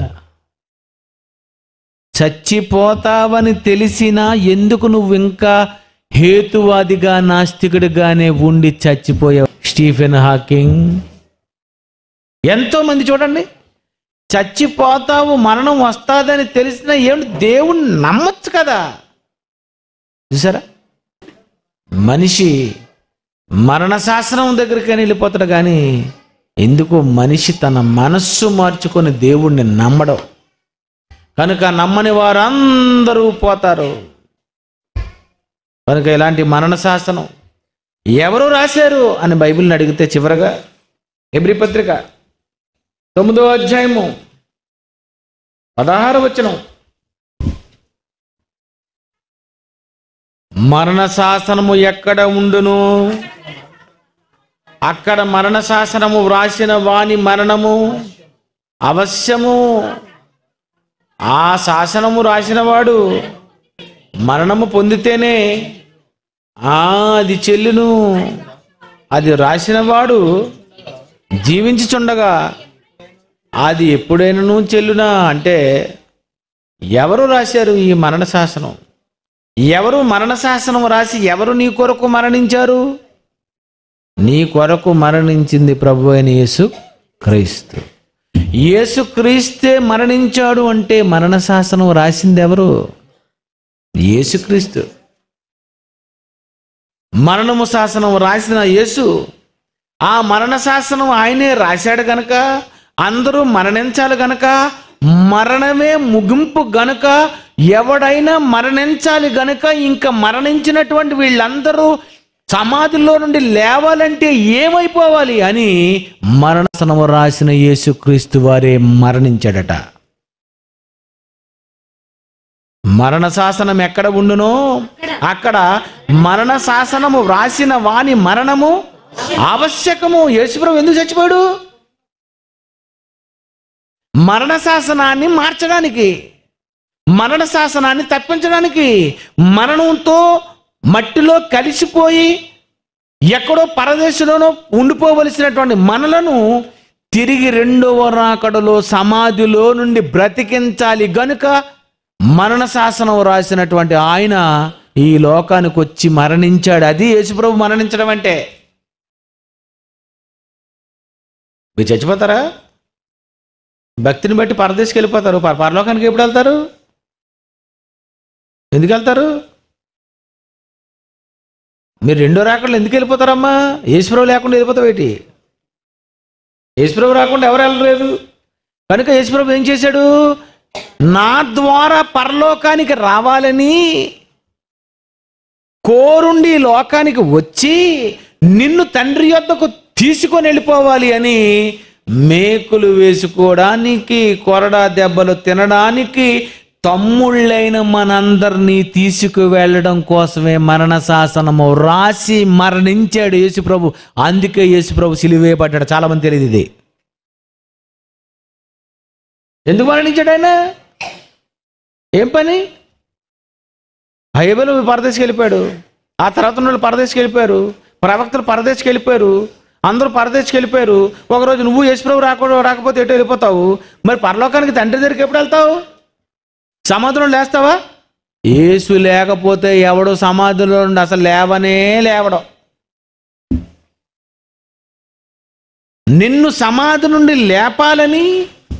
Speaker 1: చచ్చిపోతావని తెలిసినా ఎందుకు నువ్వు ఇంకా హేతువాదిగా నాస్తికుడిగానే ఉండి చచ్చిపోయావు స్టీఫెన్ హాకింగ్ ఎంతో మంది చూడండి చచ్చిపోతావు మరణం వస్తాదని తెలిసినా ఏమిటి దేవుణ్ణి నమ్మొచ్చు కదా చూసారా మనిషి మరణ శాసనం దగ్గరికి వెళ్ళిపోతాడు కానీ ఎందుకు మనిషి తన మనస్సు మార్చుకొని దేవుణ్ణి నమ్మడం కనుక నమ్మని వారందరూ పోతారు కనుక ఇలాంటి మరణ శాసనం ఎవరు రాశారు అని బైబిల్ని అడిగితే చివరగా ఎబ్రి పత్రిక తొమ్మిదో అధ్యాయము పదహారు వచనం మరణ శాసనము ఎక్కడ ఉండును అక్కడ మరణ శాసనము వ్రాసిన వాని మరణము అవశ్యము ఆ శాసనము రాసినవాడు మరణము పొందితేనే ఆ అది చెల్లును అది రాసినవాడు జీవించుచుండగా అది ఎప్పుడైనాను చెల్లునా అంటే ఎవరు రాశారు ఈ మరణ శాసనం ఎవరు మరణ శాసనం రాసి ఎవరు నీ కొరకు మరణించారు నీ కొరకు మరణించింది ప్రభు అయిన యేసు క్రీస్తు యేసు క్రీస్తే మరణించాడు అంటే మరణ శాసనం రాసింది ఎవరు యేసుక్రీస్తు మరణము శాసనం రాసిన యేసు ఆ మరణ శాసనం ఆయనే రాశాడు గనక అందరూ మరణించాలి గనక మరణమే ముగింపు గనుక ఎవడైనా మరణించాలి గనుక ఇంకా మరణించినటువంటి వీళ్ళందరూ సమాధిలో నుండి లేవాలంటే ఏమైపోవాలి అని మరణసనము రాసిన యేసుక్రీస్తు వారే మరణించాడట మరణ శాసనం ఎక్కడ ఉండునో అక్కడ మరణ శాసనము వ్రాసిన వాని మరణము ఆవశ్యకము యేసుప్రభు ఎందుకు చచ్చిపోయాడు మరణ శాసనాన్ని మార్చడానికి మరణ శాసనాన్ని తప్పించడానికి మరణంతో మట్టిలో కలిసిపోయి ఎక్కడో పరదేశంలోనో ఉండిపోవలసినటువంటి మనలను తిరిగి రెండవ రాకడలో సమాధిలో నుండి బ్రతికించాలి గనుక మరణ శాసనం రాసినటువంటి ఆయన ఈ లోకానికి వచ్చి మరణించాడు అది యేసుప్రభు మరణించడం అంటే మీరు చచ్చిపోతారా భక్తిని బట్టి పరదేశకి వెళ్ళిపోతారు పర- పరలోకానికి ఎప్పుడు వెళ్తారు ఎందుకు వెళ్తారు మీరు రెండో రాకుండా ఎందుకు వెళ్ళిపోతారమ్మా యేసుప్రభు లేకుండా వెళ్ళిపోతావు ఏంటి యేసుప్రభు రాకుండా ఎవరు వెళ్ళలేదు కనుక యేసుప్రభు ఏం చేశాడు నా ద్వారా పరలోకానికి రావాలని కోరుండి ఈ లోకానికి వచ్చి నిన్ను తండ్రి యొద్దకు తీసుకొని వెళ్ళిపోవాలి అని మేకులు వేసుకోవడానికి కొరడా దెబ్బలు తినడానికి తమ్ముళ్ళైన మనందరినీ తీసుకువెళ్ళడం కోసమే మరణ శాసనము రాసి మరణించాడు యేసుప్రభు అందుకే యేసుప్రభు సిలువేయబడ్డాడు చాలా మంది తెలియదు ఇది ఎందుకు మరణించాడు ఆయన ఏం పని హైబలు పరదేశకి వెళ్ళిపోయాడు ఆ తర్వాత ఉన్న వాళ్ళు పరదేశకి వెళ్ళిపోయారు ప్రవక్తలు పరదేశకి వెళ్ళిపోయారు అందరూ పరదేశకి వెళ్ళిపోయారు ఒకరోజు నువ్వు యేసుప్రభు రాకుండా రాకపోతే ఎటు వెళ్ళిపోతావు మరి పరలోకానికి తండ్రి దగ్గరికి ఎప్పుడు వెళ్తావు సమాధిలో లేస్తావా యేసు లేకపోతే ఎవడు సమాధిలో నుండి అసలు లేవనే లేవడం నిన్ను సమాధి నుండి లేపాలని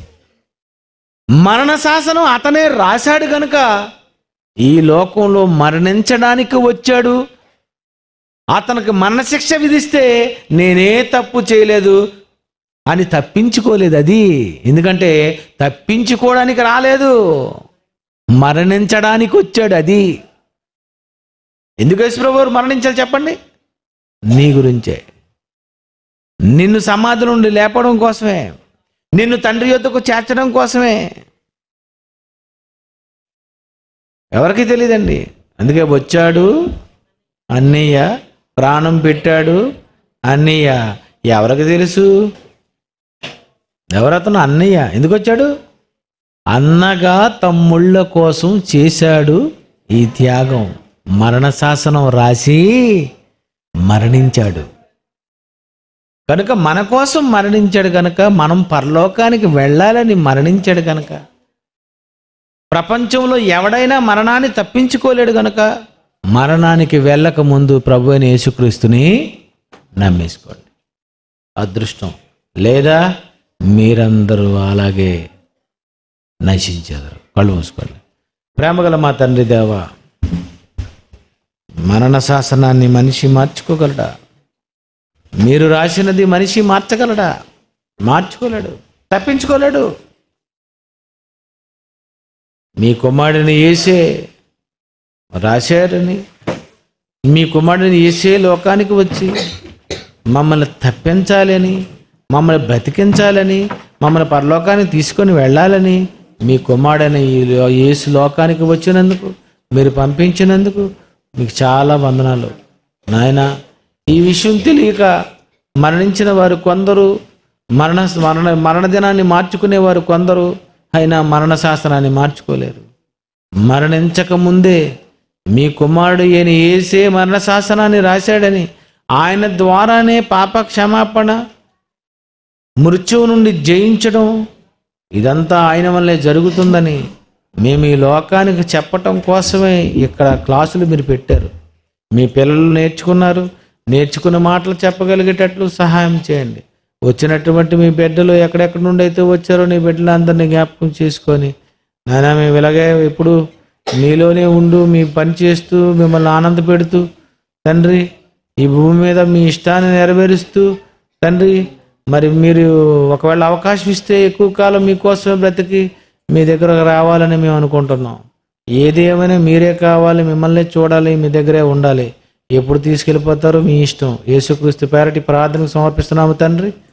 Speaker 1: మరణ శాసనం అతనే రాశాడు గనుక ఈ లోకంలో మరణించడానికి వచ్చాడు అతనికి మరణశిక్ష విధిస్తే నేనే తప్పు చేయలేదు అని తప్పించుకోలేదు అది ఎందుకంటే తప్పించుకోవడానికి రాలేదు మరణించడానికి వచ్చాడు అది ఎందుకు యేసుప్రభు వారు మరణించాలి చెప్పండి నీ గురించే నిన్ను సమాధి నుండి లేపడం కోసమే నిన్ను తండ్రి యొద్దకు చేర్చడం కోసమే ఎవరికి తెలియదండి అందుకే వచ్చాడు అన్నయ్య ప్రాణం పెట్టాడు అన్నయ్య ఎవరికి తెలుసు ఎవరతను అన్నయ్య ఎందుకు వచ్చాడు అన్నగా తమ్ముళ్ళ కోసం చేశాడు ఈ త్యాగం మరణ శాసనం రాసి మరణించాడు కనుక మన కోసం మరణించాడు కనుక మనం పరలోకానికి వెళ్ళాలని మరణించాడు కనుక ప్రపంచంలో ఎవడైనా మరణాన్ని తప్పించుకోలేడు గనుక మరణానికి వెళ్ళక ముందు ప్రభు అయిన యేసుక్రీస్తుని నమ్మేసుకోండి అదృష్టం లేదా మీరందరూ అలాగే నశించేదారు కళ్ళు మూసుకోండి ప్రేమగల మా తండ్రి దేవ మరణ శాసనాన్ని మనిషి మార్చుకోగలడా మీరు రాసినది మనిషి మార్చగలడా మార్చుకోలేడు తప్పించుకోలేడు మీ కుమారుడిని వేసే రాశారని మీ కుమారుడిని వేసే లోకానికి వచ్చి మమ్మల్ని తప్పించాలని మమ్మల్ని బ్రతికించాలని మమ్మల్ని పరలోకానికి తీసుకొని వెళ్ళాలని మీ కుమారుడైన ఈ లో- యేసు లోకానికి వచ్చినందుకు మీరు పంపించినందుకు మీకు చాలా వందనాలు నాయన ఈ విషయం తెలియక మరణించిన వారు కొందరు మరణ మరణ మరణ దినాన్ని మార్చుకునేవారు కొందరు అయినా మరణ శాసనాన్ని మార్చుకోలేరు మరణించక ముందే మీ కుమారుడు ఈయన ఏసే మరణ శాసనాన్ని రాశాడని ఆయన ద్వారానే పాప క్షమాపణ మృత్యువు నుండి జయించడం ఇదంతా ఆయన వల్లే జరుగుతుందని మేము ఈ లోకానికి చెప్పటం కోసమే ఇక్కడ క్లాసులు మీరు పెట్టారు మీ పిల్లలు నేర్చుకున్నారు నేర్చుకున్న మాటలు చెప్పగలిగేటట్లు సహాయం చేయండి వచ్చినటువంటి మీ బిడ్డలు ఎక్కడెక్కడ నుండి అయితే వచ్చారో నీ బిడ్డలు అందరినీ జ్ఞాపకం చేసుకొని నాయన మేము ఇలాగే ఎప్పుడు మీలోనే ఉండు మీ పని చేస్తూ మిమ్మల్ని ఆనంద పెడుతూ తండ్రి ఈ భూమి మీద మీ ఇష్టాన్ని నెరవేరుస్తూ తండ్రి మరి మీరు ఒకవేళ అవకాశం ఇస్తే ఎక్కువ కాలం మీకోసమే బ్రతికి మీ దగ్గరకు రావాలని మేము అనుకుంటున్నాం ఏది ఏమైనా మీరే కావాలి మిమ్మల్ని చూడాలి మీ దగ్గరే ఉండాలి ఎప్పుడు తీసుకెళ్ళిపోతారో మీ ఇష్టం యేసుక్రీస్తు పేరటి ప్రార్థనకు సమర్పిస్తున్నాము తండ్రి